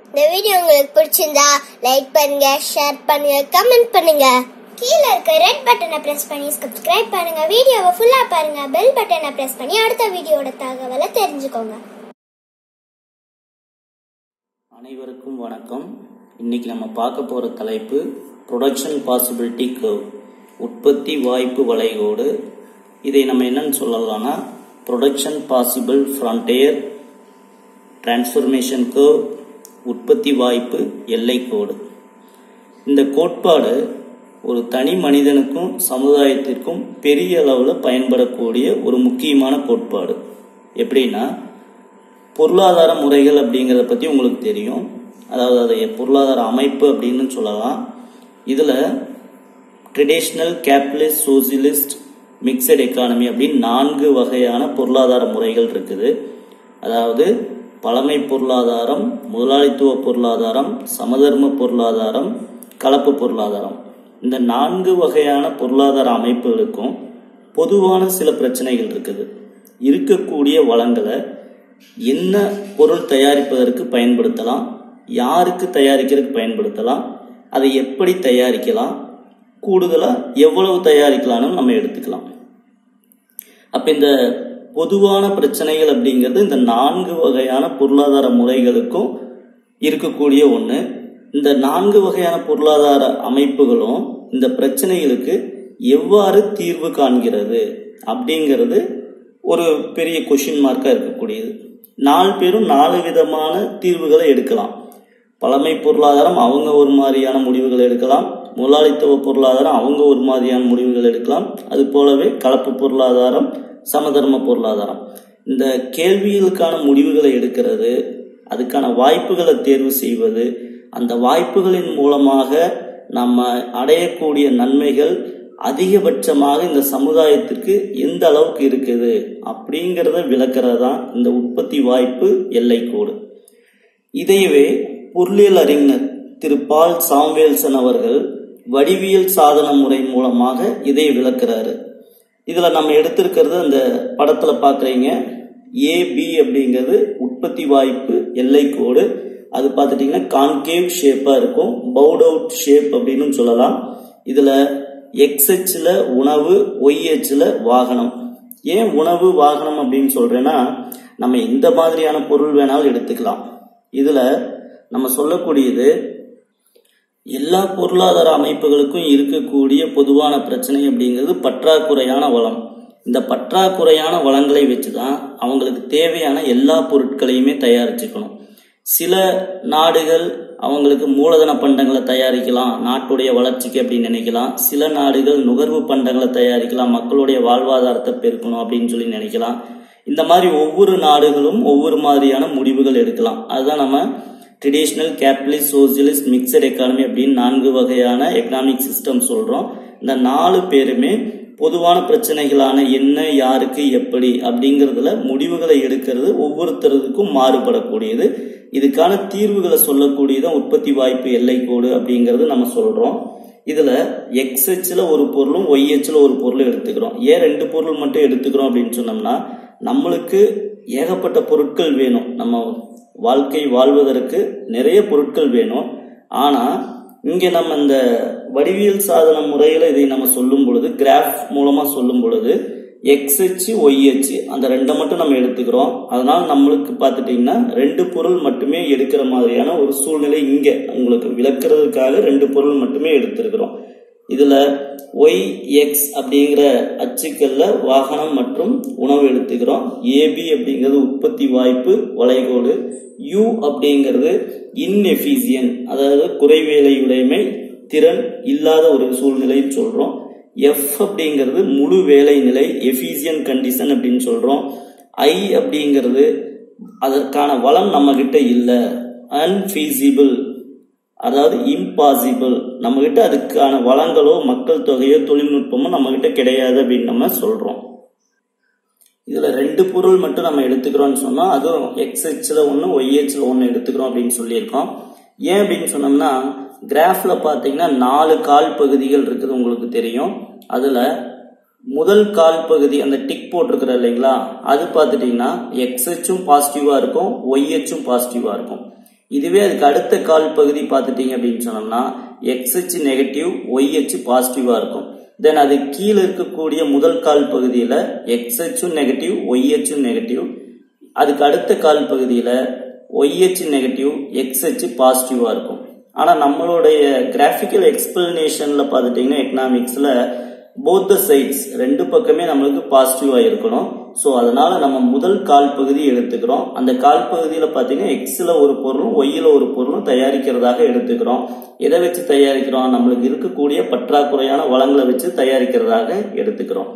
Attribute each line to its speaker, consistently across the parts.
Speaker 1: இந்த வீடியோ உங்களுக்கு பிடிச்சிருந்தா லைக் பண்ணுங்க ஷேர் பண்ணுங்க கமெண்ட் பண்ணுங்க கீழே இருக்க ரெட் பட்டனை பிரஸ் பண்ணி சப்ஸ்கிரைப் பண்ணுங்க வீடியோவை ஃபுல்லா பாருங்க பெல் பட்டனை பிரஸ் பண்ணி அடுத்த வீடியோட தகவலை தெரிஞ்சுக்கோங்க
Speaker 2: அனைவருக்கும் வணக்கம் இன்னைக்கு நம்ம பார்க்க போகிற தலைப்பு ப்ரொடக்ஷன் பாசிபிலிட்டி கர்வ் உற்பத்தி வாய்ப்பு வளைகோடு இதை நம்ம என்னன்னு சொல்லலாம்னா production possible frontier transformation curve உற்பத்தி வாய்ப்பு எல்லைக்கோடு இந்த கோட்பாடு ஒரு தனி மனிதனுக்கும் சமுதாயத்திற்கும் பெரிய அளவில் பயன்படக்கூடிய ஒரு முக்கியமான கோட்பாடு எப்படின்னா பொருளாதார முறைகள் அப்படிங்கிறத பற்றி உங்களுக்கு தெரியும் அதாவது அதை பொருளாதார அமைப்பு அப்படின்னு சொல்லலாம் இதில் traditional capitalist socialist mixed economy அப்படின்னு நான்கு வகையான பொருளாதார முறைகள் இருக்குது அதாவது பழமை பொருளாதாரம் முதலாளித்துவ பொருளாதாரம் சமதர்ம பொருளாதாரம் கலப்பு பொருளாதாரம் இந்த நான்கு வகையான பொருளாதார அமைப்புகளுக்கும் பொதுவான சில பிரச்சனைகள் இருக்குது இருக்கக்கூடிய வளங்களை என்ன பொருள் தயாரிப்பதற்கு பயன்படுத்தலாம் யாருக்கு தயாரிக்கிறதுக்கு பயன்படுத்தலாம் அதை எப்படி தயாரிக்கலாம் கூடுதலாக எவ்வளவு தயாரிக்கலாம்னு நம்ம எடுத்துக்கலாம் அப்போ இந்த பொதுவான பிரச்சனைகள் அப்படிங்கிறது இந்த நான்கு வகையான பொருளாதார முறைகளுக்கும் இருக்கக்கூடிய ஒன்று இந்த நான்கு வகையான பொருளாதார அமைப்புகளும் இந்த பிரச்சனைகளுக்கு எவ்வாறு தீர்வு காண்கிறது அப்படிங்கிறது ஒரு பெரிய கொஷின் மார்க்காக இருக்கக்கூடியது நாலு பேரும் நாலு விதமான தீர்வுகளை எடுக்கலாம் பழமை பொருளாதாரம் அவங்க ஒரு மாதிரியான முடிவுகள் எடுக்கலாம் முதலாளித்துவ பொருளாதாரம் அவங்க ஒரு மாதிரியான முடிவுகள் எடுக்கலாம் அது போலவே கலப்பு பொருளாதாரம் சமதர்ம பொருளாதாரம் இந்த கேள்விகளுக்கான முடிவுகளை எடுக்கிறது அதுக்கான வாய்ப்புகளை தேர்வு செய்வது அந்த வாய்ப்புகளின் மூலமாக நம்ம அடையக்கூடிய நன்மைகள் அதிகபட்சமாக இந்த சமுதாயத்திற்கு எந்த அளவுக்கு இருக்குது அப்படிங்கிறத விளக்கிறது தான் இந்த உற்பத்தி வாய்ப்பு எல்லைக்கோடு இதையவே பொருளியல் அறிஞர் திரு பால் சாம்வேல்சன் அவர்கள் வடிவியல் சாதன முறை மூலமாக இதை விளக்குறாரு இதில் நம்ம எடுத்திருக்கிறது அந்த படத்தில் பார்க்குறீங்க ஏபி அப்படிங்கிறது உற்பத்தி வாய்ப்பு எல்லைக்கோடு அது பார்த்துட்டிங்கன்னா கான்கேவ் ஷேப்பாக இருக்கும் பவுட் அவுட் ஷேப் அப்படின்னு சொல்லலாம் இதில் எக்ஸ்ஹெச்சில் உணவு ஒய்ஹெச்சில் வாகனம் ஏன் உணவு வாகனம் அப்படின்னு சொல்கிறேன்னா நம்ம எந்த மாதிரியான பொருள் வேணாலும் எடுத்துக்கலாம் இதில் நம்ம சொல்லக்கூடியது எல்லா பொருளாதார அமைப்புகளுக்கும் இருக்கக்கூடிய பொதுவான பிரச்சனை அப்படிங்கிறது பற்றாக்குறையான வளம் இந்த பற்றாக்குறையான வளங்களை வச்சு தான் அவங்களுக்கு தேவையான எல்லா பொருட்களையுமே தயாரிச்சுக்கணும் சில நாடுகள் அவங்களுக்கு மூலதன பண்டங்களை தயாரிக்கலாம் நாட்டுடைய வளர்ச்சிக்கு அப்படின்னு நினைக்கலாம் சில நாடுகள் நுகர்வு பண்டங்களை தயாரிக்கலாம் மக்களுடைய வாழ்வாதாரத்தை பெருக்கணும் அப்படின்னு சொல்லி நினைக்கலாம் இந்த மாதிரி ஒவ்வொரு நாடுகளும் ஒவ்வொரு மாதிரியான முடிவுகள் எடுக்கலாம் அதுதான் நம்ம traditional capitalist socialist mixed economy அப்படின்னு நான்கு வகையான எக்கனாமிக் சிஸ்டம் சொல்கிறோம் இந்த நாலு பேருமே பொதுவான பிரச்சனைகளான என்ன யாருக்கு எப்படி அப்படிங்கிறதுல முடிவுகளை எடுக்கிறது ஒவ்வொருத்தருக்கும் மாறுபடக்கூடியது இதுக்கான தீர்வுகளை சொல்லக்கூடியதான் உற்பத்தி வாய்ப்பு எல்லைக்கோடு அப்படிங்கிறது நம்ம சொல்கிறோம் இதில் எக்ஸ்ஹெச்சில் ஒரு பொருளும் ஒய்ஹெச்சில் ஒரு பொருளும் எடுத்துக்கிறோம் ஏன் ரெண்டு பொருள் மட்டும் எடுத்துக்கிறோம் அப்படின்னு சொன்னோம்னா நம்மளுக்கு ஏகப்பட்ட பொருட்கள் வேணும் நம்ம வாழ்க்கை வாழ்வதற்கு நிறைய பொருட்கள் வேணும் ஆனால் இங்கே நம்ம இந்த வடிவியல் சாதன முறையில் இதை நம்ம சொல்லும் பொழுது கிராஃப் மூலமாக சொல்லும் பொழுது எக்ஸ்ஹெச் ஒய்ஹெச் அந்த ரெண்டை மட்டும் நம்ம எடுத்துக்கிறோம் அதனால் நம்மளுக்கு பார்த்துட்டிங்கன்னா ரெண்டு பொருள் மட்டுமே எடுக்கிற மாதிரியான ஒரு சூழ்நிலை இங்கே உங்களுக்கு விளக்குறதுக்காக ரெண்டு பொருள் மட்டுமே எடுத்திருக்கிறோம் இதில் ஒய் எக்ஸ் அப்படிங்கிற அச்சுக்களில் வாகனம் மற்றும் உணவு எடுத்துக்கிறோம் ஏபி அப்படிங்கிறது உற்பத்தி வாய்ப்பு வளைகோடு யூ அப்படிங்கிறது இன்எஃபிசியன் அதாவது குறைவேலையுடைமை திறன் இல்லாத ஒரு சூழ்நிலைன்னு சொல்கிறோம் எஃப் அப்படிங்கிறது முழு வேலை நிலை எஃபிசியன் கண்டிஷன் அப்படின்னு சொல்கிறோம் ஐ அப்படிங்கிறது அதற்கான வளம் நம்மக்கிட்ட இல்லை அன்ஃபீசிபிள் அதாவது இம்பாசிபிள் நம்மக்கிட்ட அதுக்கான வளங்களோ மக்கள் தொகையோ தொழில்நுட்பமோ நம்மக்கிட்ட கிடையாது அப்படின்னு நம்ம சொல்கிறோம் இதில் ரெண்டு பொருள் மட்டும் நம்ம எடுத்துக்கிறோம்னு சொன்னால் அதுவும் எக்ஸ்ஹெச்சில் ஒன்று ஒய்ஹெச்சில் ஒன்று எடுத்துக்கிறோம் அப்படின்னு சொல்லியிருக்கோம் ஏன் அப்படின்னு சொன்னோம்னா கிராஃபில் பார்த்தீங்கன்னா நாலு கால் பகுதிகள் இருக்குது உங்களுக்கு தெரியும் அதில் முதல் கால் பகுதி அந்த டிக் போட்டிருக்கிற இல்லைங்களா அது பார்த்துட்டிங்கன்னா எக்ஸ்ஹெச்சும் பாசிட்டிவாக இருக்கும் ஒய்ஹெச்சும் பாசிட்டிவாக இருக்கும் இதுவே அதுக்கு அடுத்த கால் பகுதி பார்த்துட்டீங்க அப்படின்னு சொன்னோம்னா எக்ஸ்ஹெச் நெகட்டிவ் ஒய்ஹெச் பாசிட்டிவா இருக்கும் தென் அது கீழே இருக்கக்கூடிய முதல் கால் பகுதியில் எக்ஸ்ஹெச்சும் நெகட்டிவ் ஒய்ஹெச்சும் நெகட்டிவ் அதுக்கு அடுத்த கால் பகுதியில் ஒய்ஹெச் நெகட்டிவ் எக்ஸ்ஹெச் பாசிட்டிவா இருக்கும் ஆனால் நம்மளுடைய கிராஃபிக்கல் எக்ஸ்பிளனேஷனில் பார்த்துட்டிங்கன்னா எக்கனாமிக்ஸில் போத் த சைட்ஸ் ரெண்டு பக்கமே நம்மளுக்கு பாசிட்டிவாக இருக்கணும் ஸோ அதனால நம்ம முதல் கால் பகுதி எடுத்துக்கிறோம் அந்த கால் பகுதியில் பார்த்தீங்கன்னா எக்ஸில் ஒரு பொருளும் ஒய்யில் ஒரு பொருளும் தயாரிக்கிறதாக எடுத்துக்கிறோம் எதை வச்சு தயாரிக்கிறோம் நம்மளுக்கு இருக்கக்கூடிய பற்றாக்குறையான வளங்களை வச்சு தயாரிக்கிறதாக எடுத்துக்கிறோம்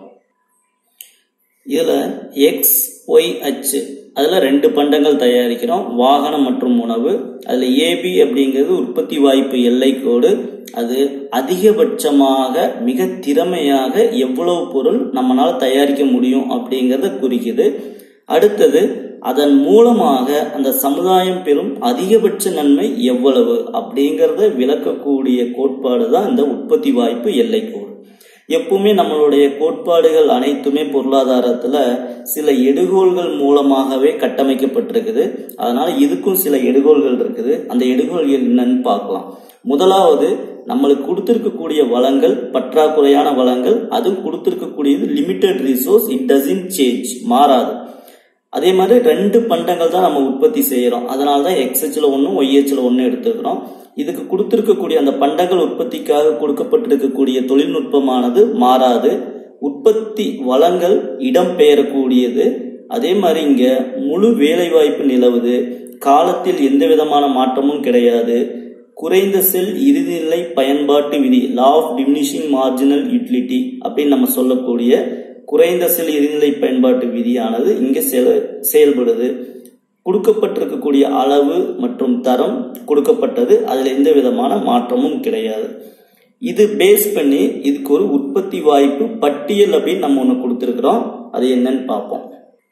Speaker 2: இதில் எக்ஸ் ஒய் அச்சு அதில் ரெண்டு பண்டங்கள் தயாரிக்கிறோம் வாகனம் மற்றும் உணவு அதில் ஏபி அப்படிங்கிறது உற்பத்தி வாய்ப்பு எல்லை கோடு அது அதிகபட்சமாக மிக திறமையாக எவ்வளவு பொருள் நம்மளால் தயாரிக்க முடியும் அப்படிங்கிறத குறிக்குது அடுத்தது அதன் மூலமாக அந்த சமுதாயம் பெறும் அதிகபட்ச நன்மை எவ்வளவு அப்படிங்கிறத விளக்கக்கூடிய கோட்பாடு தான் இந்த உற்பத்தி வாய்ப்பு எல்லை கோடு எப்பவுமே நம்மளுடைய கோட்பாடுகள் அனைத்துமே பொருளாதாரத்துல சில எடுகோள்கள் மூலமாகவே கட்டமைக்கப்பட்டிருக்குது அதனால இதுக்கும் சில எடுகோள்கள் இருக்குது அந்த எடுகோள்கள் என்னன்னு பார்க்கலாம் முதலாவது நம்மளுக்கு கொடுத்திருக்கக்கூடிய வளங்கள் பற்றாக்குறையான வளங்கள் அதுவும் கொடுத்திருக்கக்கூடியது limited resource it doesn't change மாறாது அதே மாதிரி ரெண்டு பண்டங்கள் தான் நம்ம உற்பத்தி செய்யறோம் அதனால தான் எக்ஸ்ஹெச்ல ஒன்றும் ஒய்ஹெச்ல ஒன்றும் எடுத்துக்கிறோம் இதுக்கு கொடுத்திருக்கக்கூடிய அந்த பண்டங்கள் உற்பத்திக்காக கொடுக்கப்பட்டிருக்கக்கூடிய தொழில்நுட்பமானது மாறாது உற்பத்தி வளங்கள் இடம் பெயரக்கூடியது அதே மாதிரி இங்க முழு வேலைவாய்ப்பு நிலவுது காலத்தில் எந்த விதமான மாற்றமும் கிடையாது குறைந்த செல் இறுதிநிலை பயன்பாட்டு விதி law of diminishing marginal utility அப்படின்னு நம்ம சொல்லக்கூடிய குறைந்த செல் இறுதிநிலை பயன்பாட்டு விதியானது இங்கே செயல் செயல்படுது கொடுக்கப்பட்டிருக்கக்கூடிய அளவு மற்றும் தரம் கொடுக்கப்பட்டது அதில் எந்த விதமான மாற்றமும் கிடையாது இது பேஸ் பண்ணி இதுக்கு ஒரு உற்பத்தி வாய்ப்பு பட்டியல் அப்படின்னு நம்ம ஒன்று கொடுத்துருக்குறோம் அது என்னன்னு பார்ப்போம்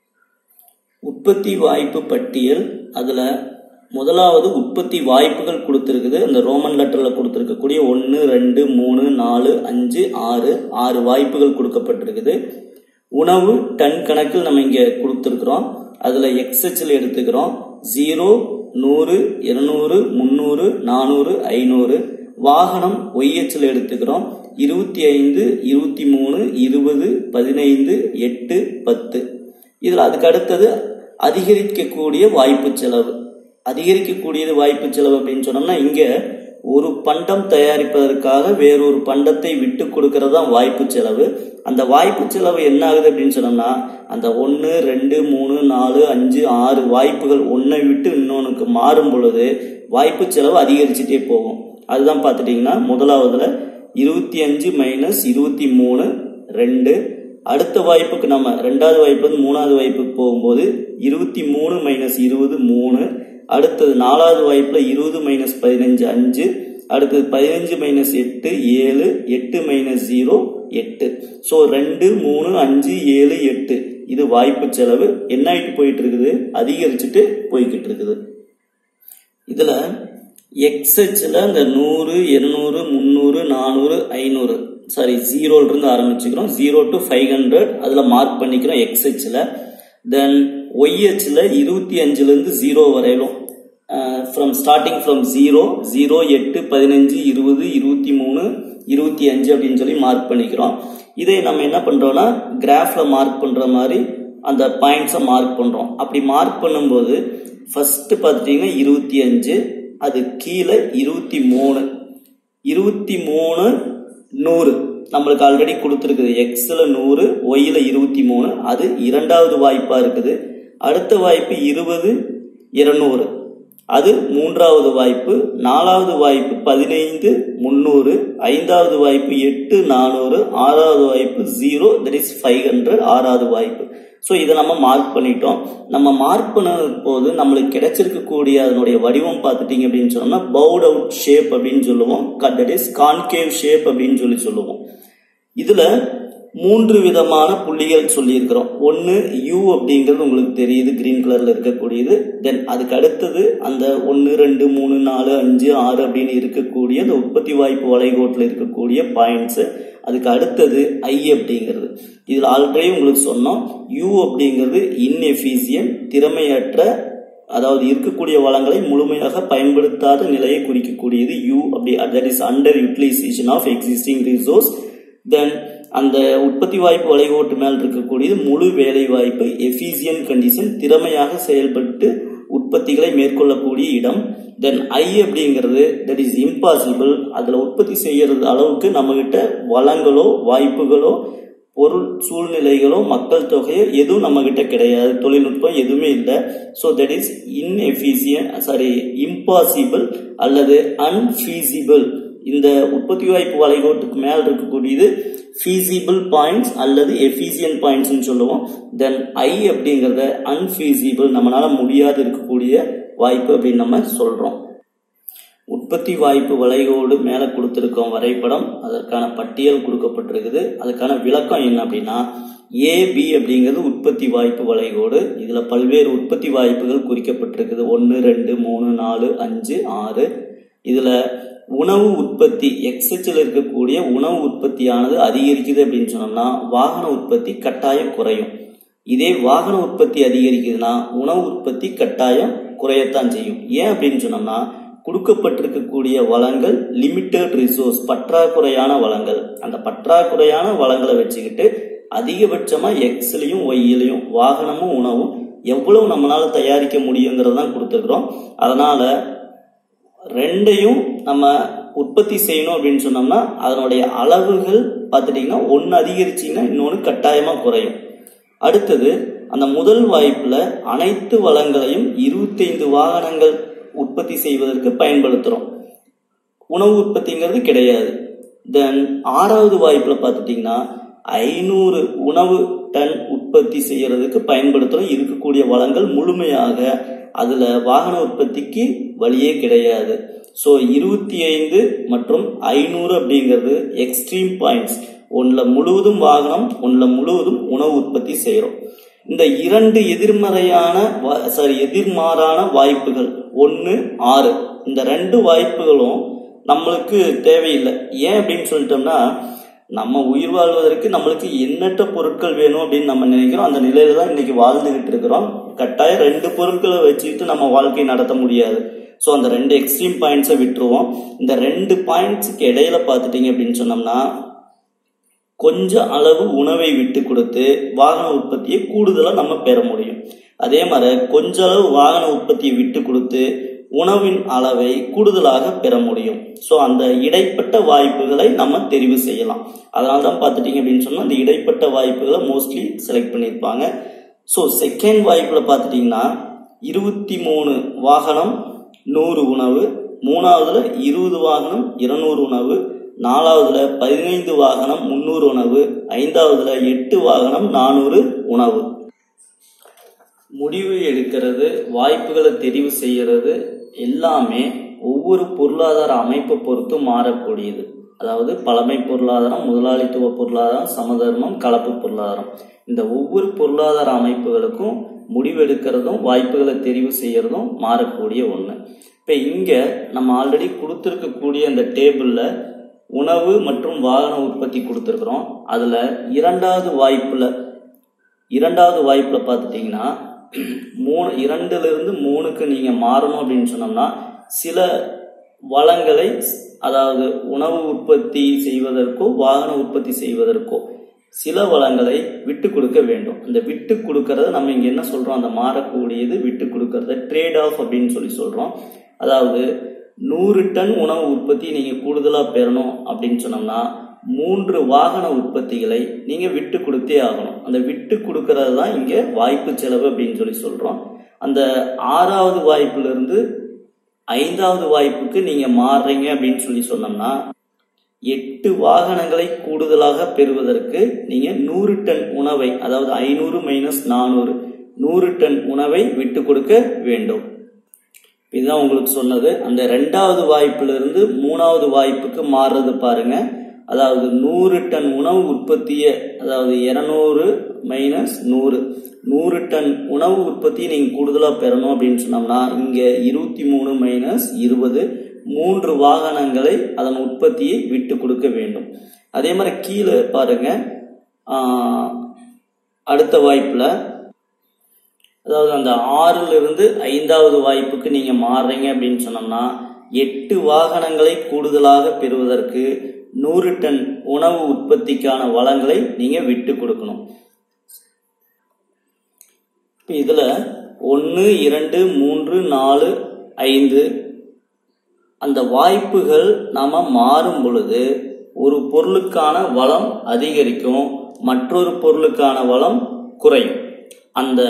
Speaker 2: உற்பத்தி வாய்ப்பு பட்டியல் அதில் முதலாவது உற்பத்தி வாய்ப்புகள் கொடுத்துருக்குது அந்த ரோமன் லெட்டரில் கொடுத்துருக்கக்கூடிய ஒன்று ரெண்டு மூணு நாலு அஞ்சு ஆறு ஆறு வாய்ப்புகள் கொடுக்கப்பட்டிருக்குது உணவு டன் கணக்கில் நம்ம இங்கே கொடுத்துருக்குறோம் அதில் எக்ஸ்ஹெச்சில் எடுத்துக்கிறோம் ஜீரோ நூறு இருநூறு முந்நூறு நானூறு ஐநூறு வாகனம் ஒய்ஹெச்சில் எடுத்துக்கிறோம் இருபத்தி ஐந்து இருபத்தி மூணு இருபது பதினைந்து எட்டு பத்து இதில் அதுக்கு அடுத்தது அதிகரிக்கக்கூடிய வாய்ப்பு செலவு அதிகரிக்கக்கூடியது வாய்ப்பு செலவு அப்படின்னு சொன்னோம்னா இங்க ஒரு பண்டம் தயாரிப்பதற்காக வேறொரு பண்டத்தை விட்டு கொடுக்கறது தான் வாய்ப்பு செலவு அந்த வாய்ப்பு செலவு என்ன ஆகுது அப்படின்னு சொன்னோம்னா அந்த ஒன்று ரெண்டு மூணு நாலு அஞ்சு ஆறு வாய்ப்புகள் ஒன்றை விட்டு இன்னொன்றுக்கு மாறும் பொழுது வாய்ப்பு செலவு அதிகரிச்சுட்டே போகும் அதுதான் பார்த்துட்டிங்கன்னா முதலாவதுல இருபத்தி அஞ்சு மைனஸ் இருபத்தி மூணு ரெண்டு அடுத்த வாய்ப்புக்கு நம்ம ரெண்டாவது வாய்ப்பு மூணாவது வாய்ப்புக்கு போகும்போது இருபத்தி மூணு மைனஸ் இருபது மூணு அடுத்தது நாலாவது வாய்ப்புல இருபது மைனஸ் பதினஞ்சு அஞ்சு அடுத்தது பதினஞ்சு மைனஸ் எட்டு ஏழு எட்டு மைனஸ் ஜீரோ எட்டு ஸோ ரெண்டு மூணு அஞ்சு ஏழு எட்டு இது வாய்ப்பு செலவு என்ன ஆயிட்டு போயிட்டு இருக்குது அதிகரிச்சுட்டு போய்கிட்டு இருக்குது இதுல எக்ஸ்ஹெச்ல இந்த நூறு இருநூறு முந்நூறு நானூறு ஐநூறு சாரி ஜீரோல இருந்து ஆரம்பிச்சுக்கிறோம் ஜீரோ டு ஃபைவ் ஹண்ட்ரட் அதுல மார்க் பண்ணிக்கிறோம் எக்ஸ்ஹெச்ல தென் ஒய்ஹெச்ல இருபத்தி அஞ்சுல இருந்து ஜீரோ வரையிலும் from starting from zero zero எட்டு பதினஞ்சு இருபது இருபத்தி மூணு இருபத்தி அஞ்சு அப்படின்னு சொல்லி மார்க் பண்ணிக்கிறோம் இதை நம்ம என்ன பண்றோம்னா கிராஃப்ல மார்க் பண்ற மாதிரி அந்த பாயிண்ட்ஸை மார்க் பண்றோம் அப்படி மார்க் பண்ணும்போது ஃபர்ஸ்ட் பார்த்துட்டீங்கன்னா இருபத்தி அஞ்சு அது கீழே இருபத்தி மூணு இருபத்தி மூணு நூறு நம்மளுக்கு ஆல்ரெடி கொடுத்துருக்குது எக்ஸில் நூறு ஒய்யில் இருபத்தி மூணு அது இரண்டாவது வாய்ப்பாக இருக்குது அடுத்த வாய்ப்பு இருபது இருநூறு அது மூன்றாவது வாய்ப்பு நாலாவது வாய்ப்பு பதினைந்து முந்நூறு ஐந்தாவது வாய்ப்பு எட்டு நானூறு ஆறாவது வாய்ப்பு zero that is five hundred ஆறாவது வாய்ப்பு ஸோ இதை நம்ம மார்க் பண்ணிட்டோம் நம்ம மார்க் பண்ண போது நம்மளுக்கு கிடைச்சிருக்கக்கூடிய அதனுடைய வடிவம் பார்த்துட்டீங்க அப்படின்னு சொன்னோம்னா பவுட் அவுட் ஷேப் அப்படின்னு சொல்லுவோம் தட் இஸ் கான்கேவ் ஷேப் அப்படின்னு சொல்லி சொல்லுவோம் இதுல மூன்று விதமான புள்ளிகள் சொல்லியிருக்கிறோம் ஒன்று யூ அப்படிங்கிறது உங்களுக்கு தெரியுது கிரீன் கலர்ல இருக்கக்கூடியது தென் அதுக்கு அடுத்தது அந்த ஒன்று ரெண்டு மூணு நாலு அஞ்சு ஆறு அப்படின்னு இருக்கக்கூடிய அந்த உற்பத்தி வாய்ப்பு வளைகோட்டில் இருக்கக்கூடிய பாயிண்ட்ஸ் அதுக்கு அடுத்தது ஐ அப்படிங்கிறது இதில் ஆல்ரெடி உங்களுக்கு சொன்னோம் யூ அப்படிங்கிறது இன்எஃபிசியன்ட் திறமையற்ற அதாவது அதாவது இருக்கக்கூடிய வளங்களை முழுமையாக பயன்படுத்தாத நிலையை குறிக்கக்கூடியது யூ அப்படி that is under utilization of existing resource then அந்த உற்பத்தி வாய்ப்பு வளைகோட்டு மேல் இருக்கக்கூடியது முழு வேலை வாய்ப்பு எஃபிசியன் கண்டிஷன் திறமையாக செயல்பட்டு உற்பத்திகளை மேற்கொள்ளக்கூடிய இடம் தென் ஐ அப்படிங்கிறது தட் இஸ் இம்பாசிபிள் அதில் உற்பத்தி செய்யறது அளவுக்கு நம்மகிட்ட வளங்களோ வாய்ப்புகளோ பொருள் சூழ்நிலைகளோ மக்கள் தொகையோ எதுவும் நம்ம கிட்ட கிடையாது தொழில்நுட்பம் எதுவுமே இல்லை so that is inefficient sorry impossible அல்லது அன்ஃபீசிபிள் இந்த உற்பத்தி வாய்ப்பு வளைகோட்டுக்கு மேல் இருக்கக்கூடியது ஃபீசிபிள் பாயிண்ட்ஸ் அல்லது எஃபிசியன் பாயிண்ட்ஸ்னு சொல்லுவோம் தென் ஐ அப்படிங்கிறத அன்ஃபீசிபிள் நம்மளால முடியாது இருக்கக்கூடிய வாய்ப்பு அப்படின்னு நம்ம சொல்றோம் உற்பத்தி வாய்ப்பு வளைகோடு மேலே கொடுத்துருக்கோம் வரைபடம் அதற்கான பட்டியல் கொடுக்கப்பட்டிருக்குது அதுக்கான விளக்கம் என்ன அப்படின்னா ஏபி அப்படிங்கிறது உற்பத்தி வாய்ப்பு வளைகோடு இதுல பல்வேறு உற்பத்தி வாய்ப்புகள் குறிக்கப்பட்டிருக்குது ஒன்று ரெண்டு மூணு நாலு அஞ்சு ஆறு இதுல உணவு உற்பத்தி எக்ஸச்சில் இருக்கக்கூடிய உணவு உற்பத்தியானது அதிகரிக்குது அப்படின்னு சொன்னோம்னா வாகன உற்பத்தி கட்டாயம் குறையும் இதே வாகன உற்பத்தி அதிகரிக்குதுன்னா உணவு உற்பத்தி கட்டாயம் குறையத்தான் செய்யும் ஏன் அப்படின்னு சொன்னோம்னா கொடுக்கப்பட்டிருக்கக்கூடிய வளங்கள் லிமிட்டட் ரிசோர்ஸ் பற்றாக்குறையான வளங்கள் அந்த பற்றாக்குறையான வளங்களை வச்சுக்கிட்டு அதிகபட்சமா எக்ஸ்லையும் ஒய்லையும் வாகனமும் உணவும் எவ்வளவு நம்மளால தயாரிக்க முடியுங்கிறதான் கொடுத்துருக்குறோம் அதனால ரெண்டையும் நம்ம உற்பத்தி செய்யணும் அப்படின்னு சொன்னோம்னா அதனுடைய அளவுகள் பார்த்துட்டிங்கன்னா ஒன்று அதிகரிச்சிங்கன்னா இன்னொன்று கட்டாயமாக குறையும் அடுத்தது அந்த முதல் வாய்ப்புல அனைத்து வளங்களையும் இருபத்தைந்து வாகனங்கள் உற்பத்தி செய்வதற்கு பயன்படுத்துகிறோம் உணவு உற்பத்திங்கிறது கிடையாது தென் ஆறாவது வாய்ப்புல பார்த்துட்டிங்கன்னா ஐநூறு உணவு டன் உற்பத்தி செய்யறதுக்கு பயன்படுத்துகிறோம் இருக்கக்கூடிய வளங்கள் முழுமையாக அதுல வாகன உற்பத்திக்கு வழியே கிடையாது ஸோ இருபத்தி ஐந்து மற்றும் ஐநூறு அப்படிங்கிறது எக்ஸ்ட்ரீம் பாயிண்ட்ஸ் ஒன்றில் முழுவதும் வாகனம் ஒன்றில் முழுவதும் உணவு உற்பத்தி செய்கிறோம் இந்த இரண்டு எதிர்மறையான சாரி எதிர்மாறான வாய்ப்புகள் ஒன்று ஆறு இந்த ரெண்டு வாய்ப்புகளும் நம்மளுக்கு தேவையில்லை ஏன் அப்படின்னு சொல்லிட்டோம்னா நம்ம உயிர் வாழ்வதற்கு நம்மளுக்கு எண்ணற்ற பொருட்கள் வேணும் அப்படின்னு நம்ம நினைக்கிறோம் அந்த நிலையில தான் இன்னைக்கு வாழ்ந்துகிட்டு இருக்கிறோம் கட்டாயம் ரெண்டு பொருட்களை வச்சுக்கிட்டு நம்ம வாழ்க்கை நடத்த முடியாது ஸோ அந்த ரெண்டு எக்ஸ்ட்ரீம் பாயிண்ட்ஸை விட்டுருவோம் இந்த ரெண்டு பாயிண்ட்ஸுக்கு இடையில பார்த்துட்டீங்க அப்படின்னு சொன்னோம்னா கொஞ்சம் அளவு உணவை விட்டு கொடுத்து வாகன உற்பத்தியை கூடுதலாக நம்ம பெற முடியும் அதே மாதிரி கொஞ்ச அளவு வாகன உற்பத்தியை விட்டு கொடுத்து உணவின் அளவை கூடுதலாக பெற முடியும் ஸோ அந்த இடைப்பட்ட வாய்ப்புகளை நம்ம தெரிவு செய்யலாம் அதனால தான் பார்த்துட்டீங்க அப்படின்னு சொன்னால் அந்த இடைப்பட்ட வாய்ப்புகளை மோஸ்ட்லி செலக்ட் பண்ணியிருப்பாங்க ஸோ செகண்ட் வாய்ப்பில் பார்த்துட்டிங்கன்னா இருபத்தி மூணு வாகனம் நூறு உணவு மூணாவதுல இருபது வாகனம் இருநூறு உணவு நாலாவதுல பதினைந்து வாகனம் முன்னூறு உணவு ஐந்தாவதுல எட்டு வாகனம் நானூறு உணவு முடிவு எடுக்கிறது வாய்ப்புகளை தெரிவு செய்யறது எல்லாமே ஒவ்வொரு பொருளாதார அமைப்பை பொறுத்து மாறக்கூடியது அதாவது பழமை பொருளாதாரம் முதலாளித்துவ பொருளாதாரம் சமதர்மம் கலப்பு பொருளாதாரம் இந்த ஒவ்வொரு பொருளாதார அமைப்புகளுக்கும் முடிவெடுக்கிறதும் வாய்ப்புகளை தெரிவு செய்யறதும் மாறக்கூடிய ஒன்று இப்போ இங்கே நம்ம ஆல்ரெடி கொடுத்துருக்கக்கூடிய அந்த டேபிளில் உணவு மற்றும் வாகன உற்பத்தி கொடுத்துருக்குறோம் அதில் இரண்டாவது வாய்ப்பில் இரண்டாவது வாய்ப்பில் பார்த்துட்டிங்கன்னா மூணு இரண்டுலேருந்து மூணுக்கு நீங்கள் மாறணும் அப்படின்னு சொன்னோம்னா சில வளங்களை அதாவது உணவு உற்பத்தி செய்வதற்கோ வாகன உற்பத்தி செய்வதற்கோ சில வளங்களை விட்டு கொடுக்க வேண்டும் அந்த விட்டு கொடுக்கறத நம்ம இங்க என்ன சொல்றோம் அந்த மாறக்கூடியது விட்டு கொடுக்கறத ட்ரேட் ஆஃப் அப்படின்னு சொல்லி சொல்றோம் அதாவது நூறு டன் உணவு உற்பத்தி நீங்க கூடுதலா பெறணும் அப்படின்னு சொன்னோம்னா மூன்று வாகன உற்பத்திகளை நீங்க விட்டு கொடுத்தே ஆகணும் அந்த விட்டு கொடுக்கறது தான் இங்க வாய்ப்பு செலவு அப்படின்னு சொல்லி சொல்றோம் அந்த ஆறாவது வாய்ப்புல இருந்து ஐந்தாவது வாய்ப்புக்கு நீங்க மாறுறீங்க அப்படின்னு சொல்லி சொன்னோம்னா எட்டு வாகனங்களை கூடுதலாக பெறுவதற்கு நீங்க நூறு டன் உணவை அதாவது ஐநூறு மைனஸ் நானூறு நூறு டன் உணவை விட்டு கொடுக்க வேண்டும் இதுதான் உங்களுக்கு சொன்னது அந்த ரெண்டாவது வாய்ப்புல இருந்து மூணாவது வாய்ப்புக்கு மாறுறது பாருங்க அதாவது நூறு டன் உணவு உற்பத்தியை அதாவது இருநூறு மைனஸ் நூறு நூறு டன் உணவு உற்பத்தியை நீங்கள் கூடுதலாக பெறணும் அப்படின்னு சொன்னோம்னா இங்கே இருபத்தி மூணு மைனஸ் இருபது மூன்று வாகனங்களை அதன் உற்பத்தியை விட்டு கொடுக்க வேண்டும் அதே மாதிரி கீழே பாருங்க அடுத்த வாய்ப்பில் அதாவது அந்த ஆறுல இருந்து ஐந்தாவது வாய்ப்புக்கு நீங்க மாறுறீங்க அப்படின்னு சொன்னோம்னா எட்டு வாகனங்களை கூடுதலாக பெறுவதற்கு நூறு டன் உணவு உற்பத்திக்கான வளங்களை நீங்க விட்டு கொடுக்கணும் இப்ப இதுல ஒன்று இரண்டு மூன்று நாலு ஐந்து அந்த வாய்ப்புகள் நாம மாறும் பொழுது ஒரு பொருளுக்கான வளம் அதிகரிக்கும் மற்றொரு பொருளுக்கான வளம் குறையும் அந்த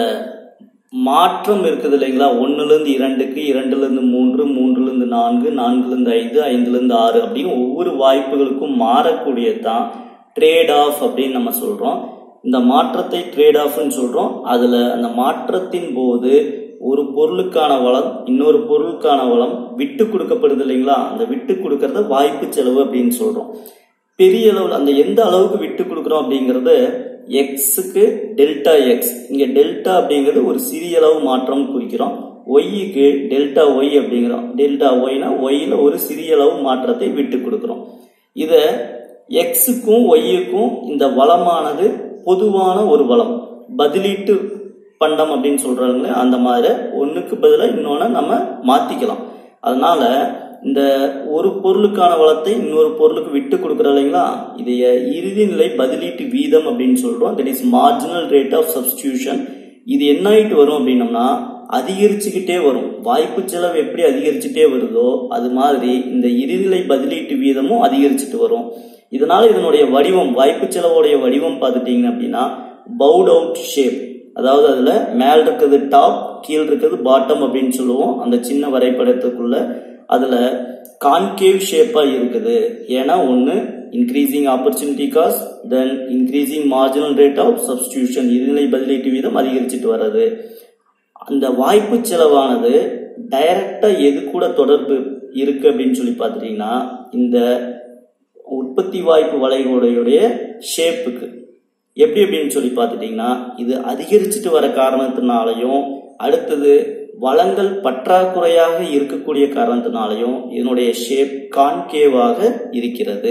Speaker 2: மாற்றம் இருக்குது இல்லைங்களா ஒன்னுலேருந்து இரண்டுக்கு இரண்டுலேருந்து மூன்று மூன்றுலேருந்து நான்கு நான்குலேருந்து ஐந்து ஐந்துலேருந்து ஆறு அப்படின்னு ஒவ்வொரு வாய்ப்புகளுக்கும் மாறக்கூடியதான் ட்ரேட் ஆஃப் அப்படின்னு நம்ம சொல்றோம் இந்த மாற்றத்தை ட்ரேட் ஆஃப்னு சொல்றோம் அதுல அந்த மாற்றத்தின் போது ஒரு பொருளுக்கான வளம் இன்னொரு பொருளுக்கான வளம் விட்டு கொடுக்கப்படுது இல்லைங்களா அந்த விட்டு கொடுக்கறத வாய்ப்பு செலவு அப்படின்னு சொல்றோம் பெரிய அளவில் அந்த எந்த அளவுக்கு விட்டு கொடுக்குறோம் அப்படிங்கறது எக்ஸுக்கு டெல்டா எக்ஸ் இங்க டெல்டா அப்படிங்கிறது ஒரு சிறிய அளவு மாற்றம் குறிக்கிறோம் ஒய்க்கு டெல்டா ஒய் அப்படிங்கிறோம் டெல்டா ஒய்னா ஒய்ல ஒரு சிறிய அளவு மாற்றத்தை விட்டு கொடுக்குறோம் இத எக்ஸுக்கும் ஒய்யுக்கும் இந்த வளமானது பொதுவான ஒரு வளம் பதிலீட்டு பண்டம் அப்படின்னு சொல்றாங்களே அந்த மாதிரி ஒண்ணுக்கு பதிலாக இன்னொன்னு நம்ம மாத்திக்கலாம் அதனால இந்த ஒரு பொருளுக்கான வளத்தை இன்னொரு பொருளுக்கு விட்டு கொடுக்குறோம் இல்லைங்களா இதைய இறுதி நிலை பதிலீட்டு வீதம் அப்படின்னு சொல்றோம் that is marginal rate of substitution இது என்ன ஆயிட்டு வரும் அப்படின்னம்னா அதிகரிச்சுக்கிட்டே வரும் வாய்ப்பு செலவு எப்படி அதிகரிச்சுட்டே வருதோ அது மாதிரி இந்த இறுதிநிலை பதிலீட்டு வீதமும் அதிகரிச்சுட்டு வரும் இதனால இதனுடைய வடிவம் வாய்ப்பு செலவோடைய வடிவம் பார்த்துட்டீங்க அப்படின்னா பவுட் அவுட் ஷேப் அதாவது அதுல மேல் இருக்கிறது டாப் கீழ் இருக்கிறது பாட்டம் அப்படின்னு சொல்லுவோம் அந்த சின்ன வரைபடத்துக்குள்ள அதுல கான்கேவ் ஷேப்பா இருக்குது ஏன்னா ஒன்னு increasing opportunity cost then increasing marginal rate of substitution இருநிலை பதிலீட்டு வீதம் அதிகரிச்சுட்டு வர்றது அந்த வாய்ப்பு செலவானது டைரக்டா எது கூட தொடர்பு இருக்கு அப்படின்னு சொல்லி பார்த்துட்டீங்கன்னா இந்த உற்பத்தி வாய்ப்பு வளைவுடைய ஷேப்புக்கு எப்படி அப்படின்னு சொல்லி பார்த்துட்டீங்கன்னா இது அதிகரிச்சுட்டு வர காரணத்தினாலையும் அடுத்தது வளங்கள் பற்றாக்குறையாக இருக்கக்கூடிய காரணத்தினாலையும் இதனுடைய ஷேப் கான்கேவாக இருக்கிறது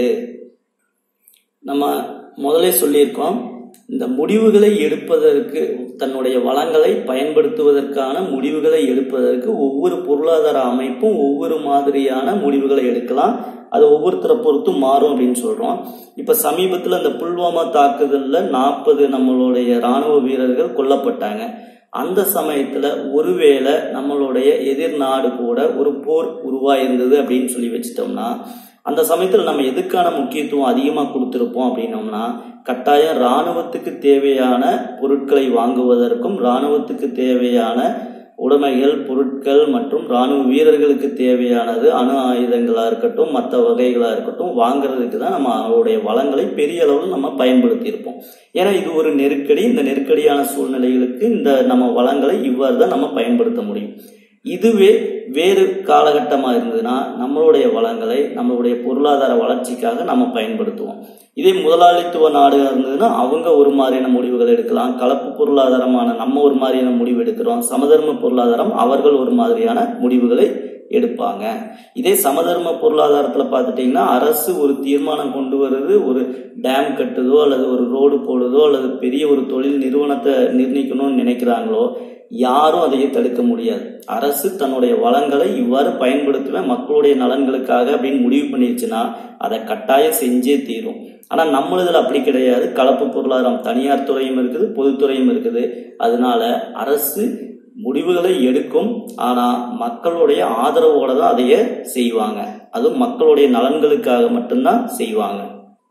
Speaker 2: நம்ம முதலே சொல்லியிருக்கோம் இந்த முடிவுகளை எடுப்பதற்கு தன்னுடைய வளங்களை பயன்படுத்துவதற்கான முடிவுகளை எடுப்பதற்கு ஒவ்வொரு பொருளாதார அமைப்பும் ஒவ்வொரு மாதிரியான முடிவுகளை எடுக்கலாம் அது ஒவ்வொருத்தரை பொறுத்தும் மாறும் அப்படின்னு சொல்றோம் இப்ப சமீபத்துல அந்த புல்வாமா தாக்குதல்ல நாற்பது நம்மளுடைய ராணுவ வீரர்கள் கொல்லப்பட்டாங்க அந்த சமயத்துல ஒருவேளை நம்மளுடைய எதிர் நாடு கூட ஒரு போர் உருவாயிருந்தது அப்படின்னு சொல்லி வச்சிட்டோம்னா அந்த சமயத்துல நம்ம எதுக்கான முக்கியத்துவம் அதிகமா கொடுத்திருப்போம் அப்படின்னோம்னா கட்டாயம் ராணுவத்துக்கு தேவையான பொருட்களை வாங்குவதற்கும் ராணுவத்துக்கு தேவையான உடைமைகள் பொருட்கள் மற்றும் ராணுவ வீரர்களுக்கு தேவையானது அணு ஆயுதங்களா இருக்கட்டும் மற்ற வகைகளா இருக்கட்டும் வாங்குறதுக்கு தான் நம்ம அவருடைய வளங்களை பெரிய அளவில் நம்ம பயன்படுத்தி இருப்போம் ஏன்னா இது ஒரு நெருக்கடி இந்த நெருக்கடியான சூழ்நிலைகளுக்கு இந்த நம்ம வளங்களை இவ்வாறு தான் நம்ம பயன்படுத்த முடியும் இதுவே வேறு காலகட்டமாக இருந்ததுன்னா நம்மளுடைய வளங்களை நம்மளுடைய பொருளாதார வளர்ச்சிக்காக நம்ம பயன்படுத்துவோம் இதே முதலாளித்துவ நாடுகள் இருந்ததுன்னா அவங்க ஒரு மாதிரியான முடிவுகள் எடுக்கலாம் கலப்பு பொருளாதாரமான நம்ம ஒரு மாதிரியான முடிவு எடுக்கிறோம் சமதர்ம பொருளாதாரம் அவர்கள் ஒரு மாதிரியான முடிவுகளை எடுப்பாங்க இதே சமதர்ம பொருளாதாரத்துல பார்த்துட்டீங்கன்னா அரசு ஒரு தீர்மானம் கொண்டு வருது ஒரு டேம் கட்டுதோ அல்லது ஒரு ரோடு போடுதோ அல்லது பெரிய ஒரு தொழில் நிறுவனத்தை நிர்ணயிக்கணும்னு நினைக்கிறாங்களோ யாரும் அதையே தடுக்க முடியாது அரசு தன்னுடைய வளங்களை இவ்வாறு பயன்படுத்துவேன் மக்களுடைய நலன்களுக்காக அப்படின்னு முடிவு பண்ணிருச்சுன்னா அதை கட்டாயம் செஞ்சே தீரும் ஆனா நம்மளதுல அப்படி கிடையாது கலப்பு பொருளாதாரம் தனியார் துறையும் இருக்குது பொதுத்துறையும் இருக்குது அதனால அரசு முடிவுகளை எடுக்கும் ஆனா மக்களுடைய ஆதரவோட தான் அதைய செய்வாங்க அதுவும் மக்களுடைய நலன்களுக்காக மட்டும்தான் செய்வாங்க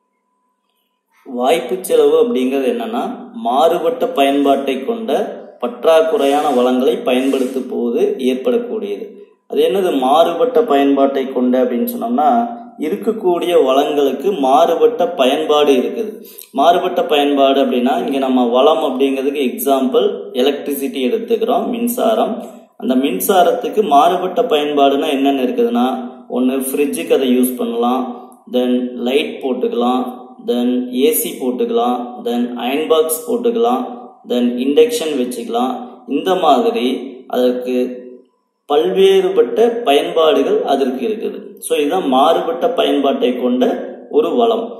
Speaker 2: வாய்ப்பு செலவு அப்படிங்கிறது என்னன்னா மாறுபட்ட பயன்பாட்டை கொண்ட பற்றாக்குறையான வளங்களை பயன்படுத்தும் போது ஏற்படக்கூடியது அது என்னது மாறுபட்ட பயன்பாட்டை கொண்ட அப்படின்னு சொன்னோம்னா இருக்கக்கூடிய வளங்களுக்கு மாறுபட்ட பயன்பாடு இருக்குது மாறுபட்ட பயன்பாடு அப்படின்னா இங்க நம்ம வளம் அப்படிங்கிறதுக்கு எக்ஸாம்பிள் எலக்ட்ரிசிட்டி எடுத்துக்கிறோம் மின்சாரம் அந்த மின்சாரத்துக்கு மாறுபட்ட பயன்பாடுனா என்னென்ன இருக்குதுன்னா ஒன்று ஃப்ரிட்ஜுக்கு அதை யூஸ் பண்ணலாம் தென் லைட் போட்டுக்கலாம் தென் ஏசி போட்டுக்கலாம் தென் அயன் பாக்ஸ் போட்டுக்கலாம் தென் இண்டக்ஷன் வச்சுக்கலாம் இந்த மாதிரி அதற்கு பல்வேறுபட்ட பயன்பாடுகள் அதற்கு இருக்குது ஸோ இதுதான் மாறுபட்ட பயன்பாட்டை கொண்ட ஒரு வளம்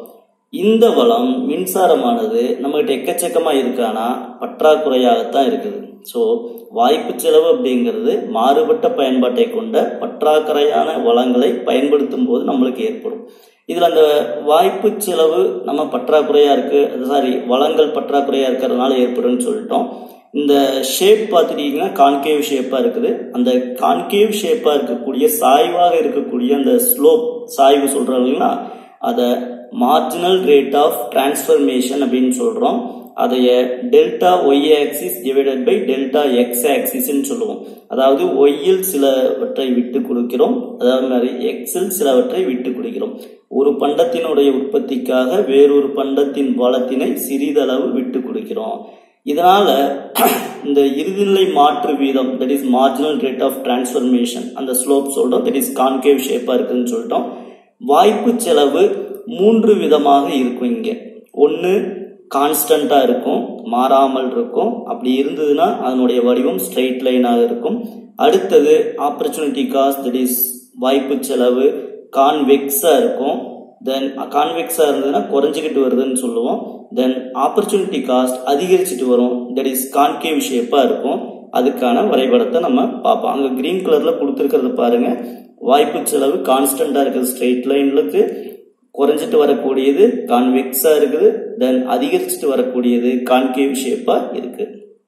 Speaker 2: இந்த வளம் மின்சாரமானது நம்மகிட்ட எக்கச்சக்கமா இருக்கானா பற்றாக்குறையாகத்தான் இருக்குது ஸோ வாய்ப்பு செலவு அப்படிங்கிறது மாறுபட்ட பயன்பாட்டை கொண்ட பற்றாக்குறையான வளங்களை பயன்படுத்தும் போது நம்மளுக்கு ஏற்படும் இதில் அந்த வாய்ப்பு செலவு நம்ம பற்றாக்குறையா இருக்கு சாரி வளங்கள் பற்றாக்குறையா இருக்கிறதுனால ஏற்படும்னு சொல்லிட்டோம் இந்த ஷேப் பார்த்துட்டீங்கன்னா கான்கேவ் ஷேப்பாக இருக்குது அந்த கான்கேவ் ஷேப்பாக இருக்கக்கூடிய சாய்வாக இருக்கக்கூடிய அந்த ஸ்லோப் சாய்வு சொல்கிறோம் இல்லைங்களா அதை மார்ஜினல் ரேட் ஆஃப் டிரான்ஸ்ஃபர்மேஷன் அப்படின்னு சொல்கிறோம் அதைய delta Y axis divided by delta X ஆக்சிஸ்ன்னு சொல்லுவோம் அதாவது ஒய்யில் சிலவற்றை விட்டு கொடுக்கிறோம் அதாவது மாதிரி எக்ஸில் சிலவற்றை விட்டு கொடுக்கிறோம் ஒரு பண்டத்தினுடைய உற்பத்திக்காக வேறொரு பண்டத்தின் வளத்தினை சிறிதளவு விட்டு கொடுக்கிறோம் இதனால இந்த இறுதிநிலை மாற்று வீதம் that is marginal rate of transformation அந்த ஸ்லோப் சொல்றோம் தட் இஸ் கான்கேவ் ஷேப்பா இருக்குன்னு சொல்லிட்டோம் வாய்ப்பு செலவு மூன்று விதமாக இருக்கும் இங்க ஒன்று கான்ஸ்டண்டா இருக்கும் மாறாமல் இருக்கும் அப்படி இருந்ததுன்னா அதனுடைய வடிவம் ஸ்ட்ரெயிட் லைனாக இருக்கும் அடுத்தது ஆப்பர்ச்சுனிட்டி காஸ்ட் தட் இஸ் வாய்ப்பு செலவு கான்வெக்ஸா இருக்கும் தென் கான்வெக்ஸா இருந்ததுன்னா குறைஞ்சிக்கிட்டு வருதுன்னு சொல்லுவோம் தென் ஆப்பர்ச்சுனிட்டி காஸ்ட் அதிகரிச்சுட்டு வரும் தட் இஸ் கான்கேவ் ஷேப்பா இருக்கும் அதுக்கான வரைபடத்தை நம்ம பார்ப்போம் அங்க கிரீன் கலர்ல கொடுத்துருக்கிறது பாருங்க வாய்ப்பு செலவு கான்ஸ்டண்டா இருக்குது ஸ்ட்ரெயிட் லைன்லுக்கு குறைஞ்சிட்டு வரக்கூடியது கான்வெக்ஸா இருக்குது தென் அதிகரிச்சுட்டு வரக்கூடியது கான்கேவ் ஷேப்பா இருக்கு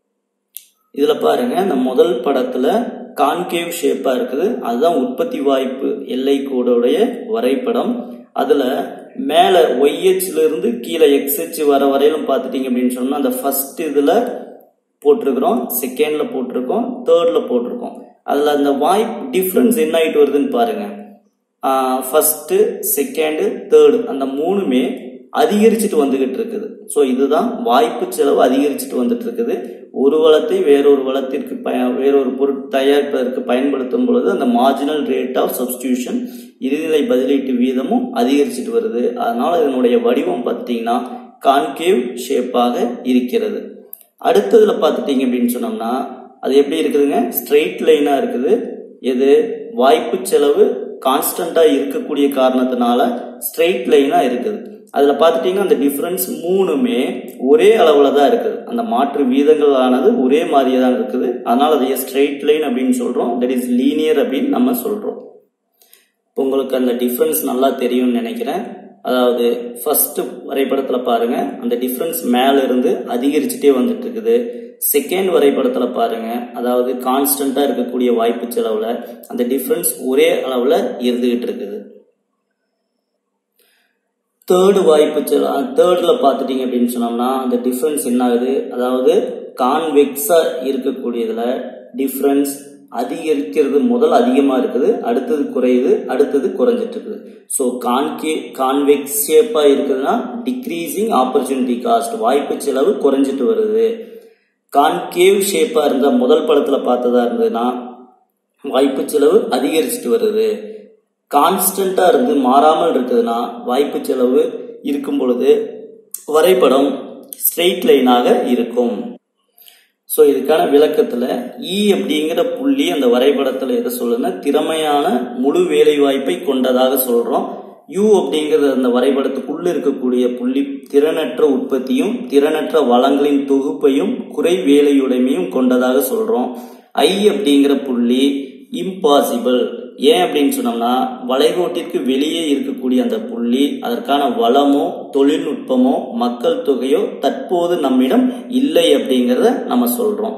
Speaker 2: இதுல பாருங்க இந்த முதல் படத்துல கான்கேவ் ஷேப்பா இருக்குது அதுதான் உற்பத்தி வாய்ப்பு எல்லை கோடுடைய வரைபடம் அதுல மேல ஒய்ஹெச்ல இருந்து கீழே எக்ஸ்ஹெச் வர வரையிலும் பார்த்துட்டீங்க அப்படின்னு சொன்னா அந்த ஃபர்ஸ்ட் இதுல போட்டிருக்கிறோம் செகண்ட்ல போட்டிருக்கோம் தேர்ட்ல போட்டிருக்கோம் அதுல அந்த வாய்ப்பு டிஃபரன்ஸ் என்ன ஆயிட்டு வருதுன்னு பாருங்க ஃபர்ஸ்ட் செகண்ட் தேர்டு அந்த மூணுமே அதிகரிச்சுட்டு வந்துகிட்டு இருக்குது ஸோ இதுதான் வாய்ப்பு செலவு அதிகரிச்சுட்டு வந்துட்டு இருக்குது ஒரு வளத்தை வேறொரு வளத்திற்கு பய வேறொரு பொருள் தயாரிப்பதற்கு பயன்படுத்தும் பொழுது அந்த மார்ஜினல் ரேட் ஆஃப் சப்ஸ்டியூஷன் இறுதிநிலை பதிலீட்டு வீதமும் அதிகரிச்சுட்டு வருது அதனால இதனுடைய வடிவம் பார்த்தீங்கன்னா கான்கேவ் ஷேப்பாக இருக்கிறது அடுத்ததுல பார்த்துட்டீங்க அப்படின்னு சொன்னோம்னா அது எப்படி இருக்குதுங்க ஸ்ட்ரெயிட் லைனா இருக்குது எது வாய்ப்பு செலவு கான்ஸ்டண்டா இருக்கக்கூடிய காரணத்தினால ஸ்ட்ரெயிட் லைனா இருக்குது அதுல பார்த்துட்டீங்கன்னா அந்த டிஃபரன்ஸ் மூணுமே ஒரே அளவுல தான் இருக்குது அந்த மாற்று வீதங்களானது ஒரே மாதிரியே தான் இருக்குது அதனால அதை ஸ்ட்ரெயிட் லைன் அப்படின்னு சொல்றோம் தட் இஸ் லீனியர் அப்படின்னு நம்ம சொல்றோம் உங்களுக்கு அந்த டிஃபரன்ஸ் நல்லா தெரியும்னு நினைக்கிறேன் அதாவது ஃபர்ஸ்ட் வரைபடத்துல பாருங்க அந்த டிஃபரன்ஸ் மேல இருந்து அதிகரிச்சுட்டே வந்துட்டு இருக்குது செகண்ட் வரைபடத்துல பாருங்க அதாவது கான்ஸ்டன்டா இருக்கக்கூடிய வாய்ப்பு செலவுல அந்த டிஃபரன்ஸ் ஒரே அளவுல இருந்துகிட்டு இருக்குது தேர்டு வாய்ப்பு செலவு தேர்ட்ல பார்த்துட்டீங்க அப்படின்னு சொன்னோம்னா அந்த டிஃபரன்ஸ் என்ன ஆகுது அதாவது கான்வெக்ஸா இருக்கக்கூடியதுல டிஃபரன்ஸ் அதிகரிக்கிறது முதல் அதிகமா இருக்குது அடுத்தது குறையுது அடுத்தது குறைஞ்சிட்டு இருக்குது ஸோ கான்கே கான்வெக்ஸ் ஷேப்பா இருக்குதுன்னா டிக்ரீசிங் ஆப்பர்ச்சுனிட்டி காஸ்ட் வாய்ப்பு செலவு குறைஞ்சிட்டு வருது கான்கேவ் ஷேப்பா இருந்த முதல் படத்துல பார்த்ததா இருந்ததுன்னா வாய்ப்பு செலவு அதிகரிச்சுட்டு வருது கான்ஸ்டண்டா இருந்து மாறாமல் இருக்குதுன்னா வாய்ப்பு செலவு இருக்கும் பொழுது வரைபடம் ஸ்ட்ரெயிட் லைனாக இருக்கும் ஸோ இதுக்கான விளக்கத்துல இ அப்படிங்கிற புள்ளி அந்த வரைபடத்துல எதை சொல்லுன்னா திறமையான முழு வேலை வாய்ப்பை கொண்டதாக சொல்றோம் யூ அப்படிங்கிறது அந்த வரைபடத்துக்குள்ள இருக்கக்கூடிய புள்ளி திறனற்ற உற்பத்தியும் திறனற்ற வளங்களின் தொகுப்பையும் குறை வேலையுடைமையும் கொண்டதாக சொல்றோம் ஐ அப்படிங்கிற புள்ளி இம்பாசிபிள் ஏன் அப்படின்னு சொன்னோம்னா வளைகோட்டிற்கு வெளியே இருக்கக்கூடிய அந்த புள்ளி அதற்கான வளமோ தொழில்நுட்பமோ மக்கள் தொகையோ தற்போது நம்மிடம் இல்லை அப்படிங்கிறத நம்ம சொல்றோம்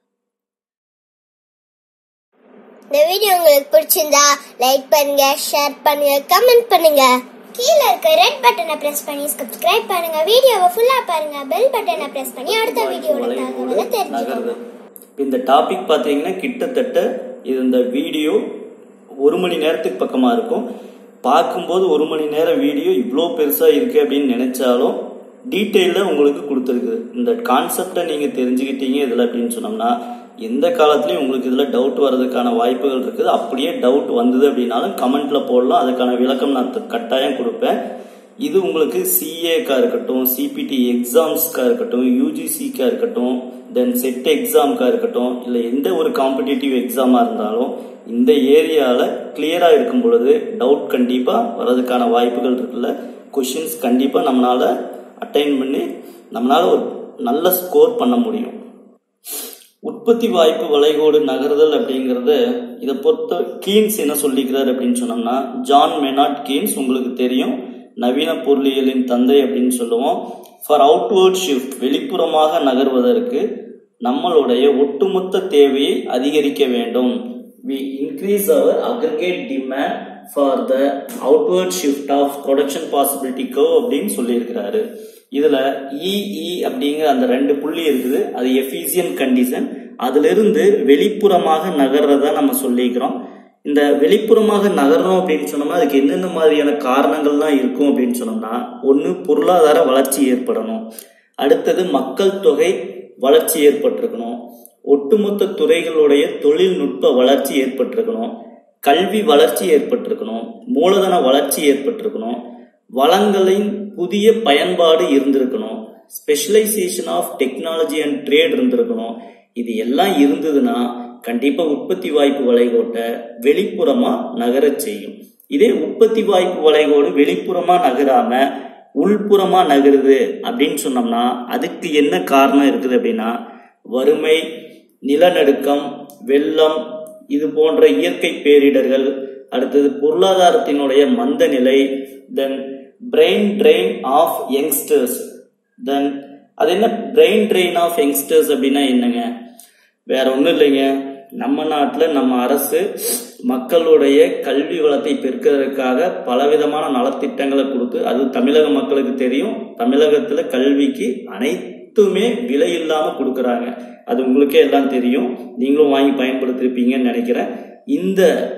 Speaker 1: இந்த வீடியோ உங்களுக்கு பிடிச்சிருந்தா லைக் பண்ணுங்க ஷேர் பண்ணுங்க கமெண்ட் பண்ணுங்க கீழே இருக்க ரெட் பட்டனை பிரஸ் பண்ணி சப்ஸ்கிரைப் பண்ணுங்க வீடியோவை ஃபுல்லா பாருங்க பெல் பட்டனை பிரஸ் பண்ணி அடுத்த வீடியோட தகவலை தெரிஞ்சுக்கோங்க
Speaker 2: நகருது இந்த டாபிக் பார்த்தீங்கன்னா கிட்டத்தட்ட இது இந்த வீடியோ ஒரு மணி நேரத்துக்கு பக்கமா இருக்கும் பார்க்கும்போது ஒரு மணி நேரம் வீடியோ இவ்வளோ பெருசா இருக்கு அப்படின்னு நினைச்சாலும் டீட்டெயிலில் உங்களுக்கு கொடுத்துருக்குது இந்த கான்செப்டை நீங்க தெரிஞ்சுக்கிட்டீங்க இதில் அப்படின்னு சொன்னோம்னா எந்த காலத்துலயும் உங்களுக்கு இதில் டவுட் வர்றதுக்கான வாய்ப்புகள் இருக்குது அப்படியே டவுட் வந்தது அப்படின்னாலும் கமெண்ட்ல போடலாம் அதுக்கான விளக்கம் நான் த- கட்டாயம் கொடுப்பேன் இது உங்களுக்கு சிஏக்கா இருக்கட்டும் சிபிடி எக்ஸாம்ஸ்க்கா இருக்கட்டும் யூஜிசிக்கா இருக்கட்டும் தென் செட் எக்ஸாமுக்காக இருக்கட்டும் இல்லை எந்த ஒரு காம்படிட்டிவ் எக்ஸாமாக இருந்தாலும் இந்த ஏரியாவில் கிளியராக இருக்கும் பொழுது டவுட் கண்டிப்பாக வர்றதுக்கான வாய்ப்புகள் இருக்குல்ல கொஷின்ஸ் கண்டிப்பாக நம்மளால் அட்டைன் பண்ணி நம்மளால் ஒரு நல்ல ஸ்கோர் பண்ண முடியும் உற்பத்தி வாய்ப்பு வளைகோடு நகர்தல் அப்படிங்கிறது இதை பொறுத்த கீன்ஸ் என்ன சொல்லிக்கிறார் அப்படின்னு சொன்னோம்னா ஜான் மெனாட் கீன்ஸ் உங்களுக்கு தெரியும் நவீன பொருளியலின் தந்தை அப்படின்னு சொல்லுவோம் ஃபார் அவுட்வேர்ட் ஷிஃப்ட் வெளிப்புறமாக நகர்வதற்கு நம்மளுடைய ஒட்டுமொத்த தேவையை அதிகரிக்க வேண்டும் we increase our aggregate demand for the outward shift of production possibility curve அப்படின்னு சொல்லியிருக்கிறாரு இதுல இஇ அப்படிங்கிற அந்த ரெண்டு புள்ளி இருக்குது அது எஃபிசியன் கண்டிஷன் அதுல இருந்து வெளிப்புறமாக நகர்றதா நம்ம சொல்லிக்கிறோம் இந்த வெளிப்புறமாக நகரணும் அப்படின்னு சொன்னோம்னா அதுக்கு என்னென்ன மாதிரியான காரணங்கள்லாம் இருக்கும் அப்படின்னு சொன்னோம்னா ஒன்று பொருளாதார வளர்ச்சி ஏற்படணும் அடுத்தது மக்கள் தொகை வளர்ச்சி ஏற்பட்டிருக்கணும் ஒட்டுமொத்த துறைகளுடைய தொழில்நுட்ப வளர்ச்சி ஏற்பட்டிருக்கணும் கல்வி வளர்ச்சி ஏற்பட்டிருக்கணும் மூலதன வளர்ச்சி ஏற்பட்டிருக்கணும் வளங்களின் புதிய பயன்பாடு இருந்திருக்கணும் specialisation of technology and trade இருந்திருக்கணும் இது எல்லாம் இருந்ததுன்னா கண்டிப்பா உற்பத்தி வாய்ப்பு வளைகோட்டை வெளிப்புறமா நகர செய்யும் இதே உற்பத்தி வாய்ப்பு வளைகோடு வெளிப்புறமா நகராம உள்புறமா நகருது அப்படின்னு சொன்னோம்னா அதுக்கு என்ன காரணம் இருக்குது அப்படின்னா வறுமை நிலநடுக்கம் வெள்ளம் இது போன்ற இயற்கை பேரிடர்கள் அடுத்தது பொருளாதாரத்தினுடைய மந்த நிலை then brain drain of youngsters then அது என்ன பிரெயின் ட்ரெயின் ஆஃப் யங்ஸ்டர்ஸ் அப்படின்னா என்னங்க வேற ஒன்றும் இல்லைங்க நம்ம நாட்டில் நம்ம அரசு மக்களுடைய கல்வி வளத்தை பெருக்கிறதுக்காக பலவிதமான நலத்திட்டங்களை கொடுத்து அது தமிழக மக்களுக்கு தெரியும் தமிழகத்தில் கல்விக்கு அனைத்துமே விலை இல்லாமல் கொடுக்குறாங்க அது உங்களுக்கே எல்லாம் தெரியும் நீங்களும் வாங்கி பயன்படுத்திருப்பீங்கன்னு நினைக்கிறேன் இந்த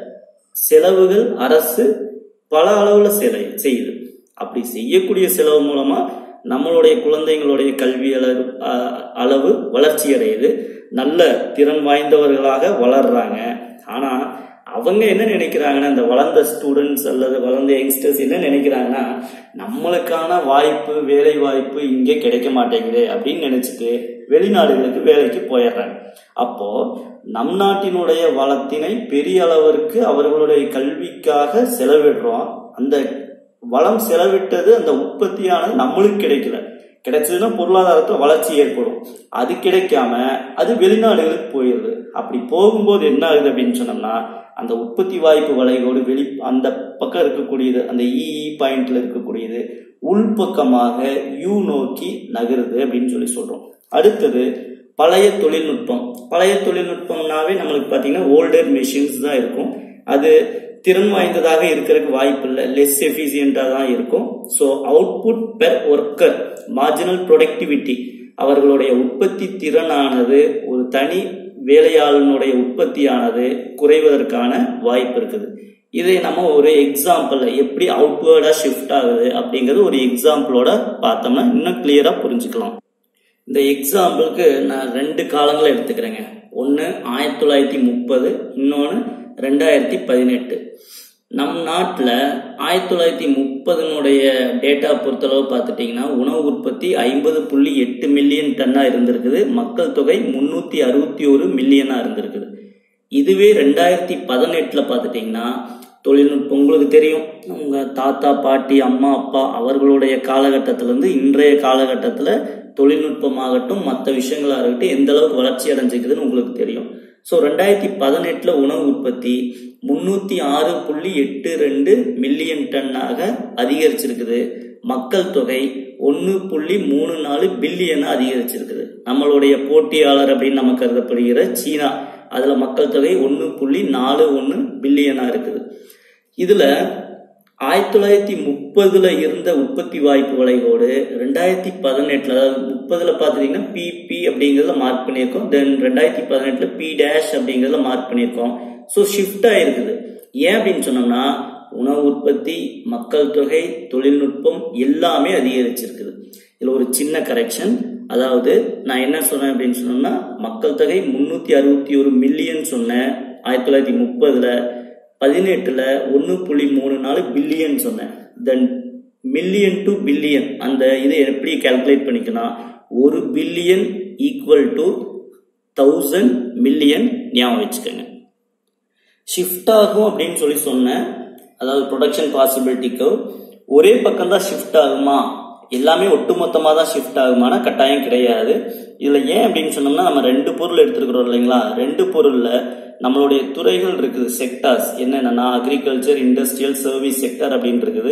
Speaker 2: செலவுகள் அரசு பல அளவில் செல செய்யுது அப்படி செய்யக்கூடிய செலவு மூலமா நம்மளுடைய குழந்தைங்களுடைய கல்வி அளவு அளவு வளர்ச்சி அடையுது நல்ல திறன் வாய்ந்தவர்களாக வளர்றாங்க ஆனா அவங்க என்ன நினைக்கிறாங்கன்னா இந்த வளர்ந்த ஸ்டூடெண்ட்ஸ் அல்லது வளர்ந்த யங்ஸ்டர்ஸ் என்ன நினைக்கிறாங்கன்னா நம்மளுக்கான வாய்ப்பு வேலை வாய்ப்பு இங்கே கிடைக்க மாட்டேங்குது அப்படின்னு நினைச்சிட்டு வெளிநாடுகளுக்கு வேலைக்கு போயிடுறாங்க அப்போ நம் நாட்டினுடைய வளத்தினை பெரிய அளவிற்கு அவர்களுடைய கல்விக்காக செலவிடுறோம் அந்த வளம் செலவிட்டது அந்த உற்பத்தியானது நம்மளுக்கு கிடைக்கல கிடைச்சதுன்னா பொருளாதாரத்தில் வளர்ச்சி ஏற்படும் அது கிடைக்காம அது வெளிநாடுகளுக்கு போயிடுது அப்படி போகும்போது என்ன ஆகுது அப்படின்னு சொன்னோம்னா அந்த உற்பத்தி வாய்ப்பு வளைகோடு வெளி அந்த பக்கம் இருக்கக்கூடியது அந்த இஇ பாயிண்ட்ல இருக்கக்கூடியது உள்பக்கமாக யூ நோக்கி நகருது அப்படின்னு சொல்லி சொல்றோம் அடுத்தது பழைய தொழில்நுட்பம் பழைய தொழில்நுட்பம்னாவே நம்மளுக்கு பார்த்தீங்கன்னா ஓல்டர் மிஷின்ஸ் தான் இருக்கும் அது திறன் வாய்ந்ததாக இருக்கிறதுக்கு வாய்ப்பு இல்லை லெஸ் எஃபிசியண்டாக தான் இருக்கும் so output per worker marginal productivity அவர்களுடைய உற்பத்தி திறனானது ஒரு தனி வேலையாளனுடைய உற்பத்தியானது குறைவதற்கான வாய்ப்பு இருக்குது இதை நம்ம ஒரு எக்ஸாம்பிள் எப்படி அவுட்வேர்டா ஷிஃப்ட் ஆகுது அப்படிங்கிறது ஒரு எக்ஸாம்பிளோட பார்த்தோம்னா இன்னும் கிளியரா புரிஞ்சுக்கலாம் இந்த எக்ஸாம்பிளுக்கு நான் ரெண்டு காலங்களை எடுத்துக்கிறேங்க ஒன்று ஆயிரத்தி தொள்ளாயிரத்தி முப்பது இன்னொன்று ரெண்டாயிரத்தி பதினெட்டு நம் நாட்டில் ஆயிரத்தி தொள்ளாயிரத்தி முப்பதுனுடைய டேட்டா பொறுத்தளவு பார்த்துட்டிங்கன்னா உணவு உற்பத்தி ஐம்பது புள்ளி எட்டு மில்லியன் டன்னாக இருந்திருக்குது மக்கள் தொகை முந்நூற்றி அறுபத்தி ஒரு மில்லியனாக இருந்திருக்குது இதுவே ரெண்டாயிரத்தி பதினெட்டில் பார்த்துட்டிங்கன்னா தொழில்நுட்பம் உங்களுக்கு தெரியும் உங்கள் தாத்தா பாட்டி அம்மா அப்பா அவர்களுடைய காலகட்டத்திலேருந்து இன்றைய காலகட்டத்தில் தொழில்நுட்பமாகட்டும் மற்ற விஷயங்களாக இருக்கட்டும் எந்த அளவுக்கு வளர்ச்சி அடைஞ்சிக்குதுன்னு உங்களுக்கு தெரியும் ஸோ ரெண்டாயிரத்தி பதினெட்டில் உணவு உற்பத்தி முந்நூற்றி ஆறு புள்ளி எட்டு ரெண்டு மில்லியன் டன்னாக அதிகரிச்சிருக்குது மக்கள் தொகை ஒன்று புள்ளி மூணு நாலு பில்லியனாக அதிகரிச்சிருக்குது நம்மளுடைய போட்டியாளர் அப்படின்னு நம்ம கருதப்படுகிற சீனா அதில் மக்கள் தொகை ஒன்று புள்ளி நாலு ஒன்று பில்லியனாக இருக்குது இதில் ஆயிரத்தி தொள்ளாயிரத்தி முப்பதுல இருந்த உற்பத்தி வாய்ப்பு வளைகோடு ரெண்டாயிரத்தி பதினெட்டுல அதாவது முப்பதுல பாத்துட்டீங்கன்னா பிபி அப்படிங்கறத மார்க் பண்ணியிருக்கோம் தென் ரெண்டாயிரத்தி பதினெட்டுல பி டேஷ் அப்படிங்கறத மார்க் பண்ணியிருக்கோம் ஸோ ஷிஃப்ட் ஆயிருக்குது ஏன் அப்படின்னு சொன்னோம்னா உணவு உற்பத்தி மக்கள் தொகை தொழில்நுட்பம் எல்லாமே அதிகரிச்சிருக்குது இதுல ஒரு சின்ன கரெக்ஷன் அதாவது நான் என்ன சொன்னேன் அப்படின்னு சொன்னோம்னா மக்கள் தொகை முன்னூத்தி அறுபத்தி ஒரு மில்லியன் சொன்னேன் ஆயிரத்தி தொள்ளாயிரத்தி முப்பதுல பதினெட்டுல ஒன்று புள்ளி மூணு நாலு பில்லியன் சொன்னேன் தென் மில்லியன் டு பில்லியன் அந்த இதை எப்படி கால்குலேட் பண்ணிக்கலாம் ஒரு billion equal to thousand million ஞாபகம் வச்சுக்கோங்க ஷிஃப்ட் ஆகும் அப்படின்னு சொல்லி சொன்னேன் அதாவது ப்ரொடக்ஷன் பாசிபிலிட்டிக்கு ஒரே பக்கம் தான் ஷிஃப்ட் ஆகுமா எல்லாமே ஒட்டுமொத்தமாக தான் ஷிஃப்ட் ஆகுமானா கட்டாயம் கிடையாது இதில் ஏன் அப்படின்னு சொன்னோம்னா நம்ம ரெண்டு பொருள் எடுத்துருக்கிறோம் இல்லைங்களா ரெண்டு பொருளில் நம்மளுடைய துறைகள் இருக்குது செக்டார்ஸ் என்னென்னா அக்ரிகல்ச்சர் இண்டஸ்ட்ரியல் சர்வீஸ் செக்டர் அப்படின்னு இருக்குது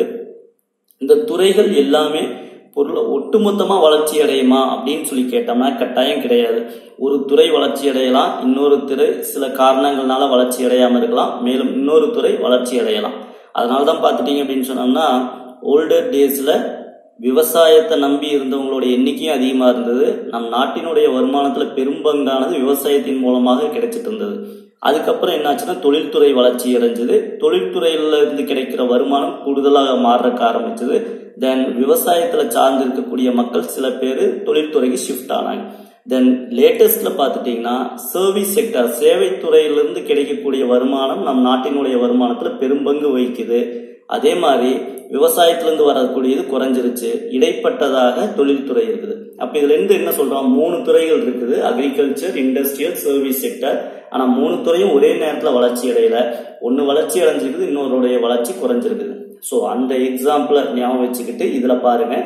Speaker 2: இந்த துறைகள் எல்லாமே பொருளை ஒட்டுமொத்தமாக வளர்ச்சி அடையுமா அப்படின்னு சொல்லி கேட்டோம்னா கட்டாயம் கிடையாது ஒரு துறை வளர்ச்சி அடையலாம் இன்னொரு துறை சில காரணங்கள்னால வளர்ச்சி அடையாமல் இருக்கலாம் மேலும் இன்னொரு துறை வளர்ச்சி அடையலாம் அதனால தான் பார்த்துட்டீங்க அப்படின்னு சொன்னோம்னா ஓல்டர் டேஸில் விவசாயத்தை நம்பி இருந்தவங்களோட எண்ணிக்கையும் அதிகமாக இருந்தது நம் நாட்டினுடைய வருமானத்தில் பெரும்பங்கானது விவசாயத்தின் மூலமாக கிடைச்சிட்டு இருந்தது அதுக்கப்புறம் என்னாச்சுன்னா தொழில்துறை வளர்ச்சி அடைஞ்சது தொழில்துறையில இருந்து கிடைக்கிற வருமானம் கூடுதலாக மாறுறக்க ஆரம்பிச்சது தென் விவசாயத்தில் சார்ந்து இருக்கக்கூடிய மக்கள் சில பேர் தொழில்துறைக்கு ஷிஃப்ட் ஆனாங்க தென் லேட்டஸ்ட்ல பார்த்துட்டீங்கன்னா சர்வீஸ் செக்டர் சேவைத்துறையிலிருந்து கிடைக்கக்கூடிய வருமானம் நம் நாட்டினுடைய வருமானத்தில் பெரும்பங்கு வகிக்குது அதே மாதிரி விவசாயத்திலிருந்து வரக்கூடியது குறைஞ்சிருச்சு இடைப்பட்டதாக தொழில்துறை இருக்குது அப்ப இதுல இருந்து என்ன சொல்றோம் மூணு துறைகள் இருக்குது அக்ரிகல்ச்சர் இண்டஸ்ட்ரியல் சர்வீஸ் செக்டர் ஆனா மூணு துறையும் ஒரே நேரத்துல வளர்ச்சி அடையல ஒன்னு வளர்ச்சி அடைஞ்சிருக்குது இன்னொருடைய வளர்ச்சி குறைஞ்சிருக்குது ஸோ அந்த எக்ஸாம்பிளை ஞாபகம் வச்சுக்கிட்டு இதுல பாருங்க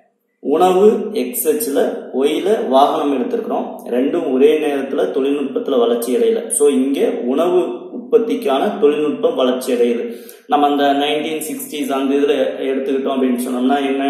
Speaker 2: உணவு எக்ஸ்ஹெச்ல ஒயில வாகனம் எடுத்திருக்கிறோம் ரெண்டும் ஒரே நேரத்துல தொழில்நுட்பத்துல வளர்ச்சி அடையல ஸோ இங்க உணவு உற்பத்திக்கான தொழில்நுட்பம் வளர்ச்சி அடையுது நம்ம அந்த நைன்டீன் சிக்ஸ்டீஸ் அந்த இதுல எடுத்துக்கிட்டோம் அப்படின்னு சொன்னோம்னா என்ன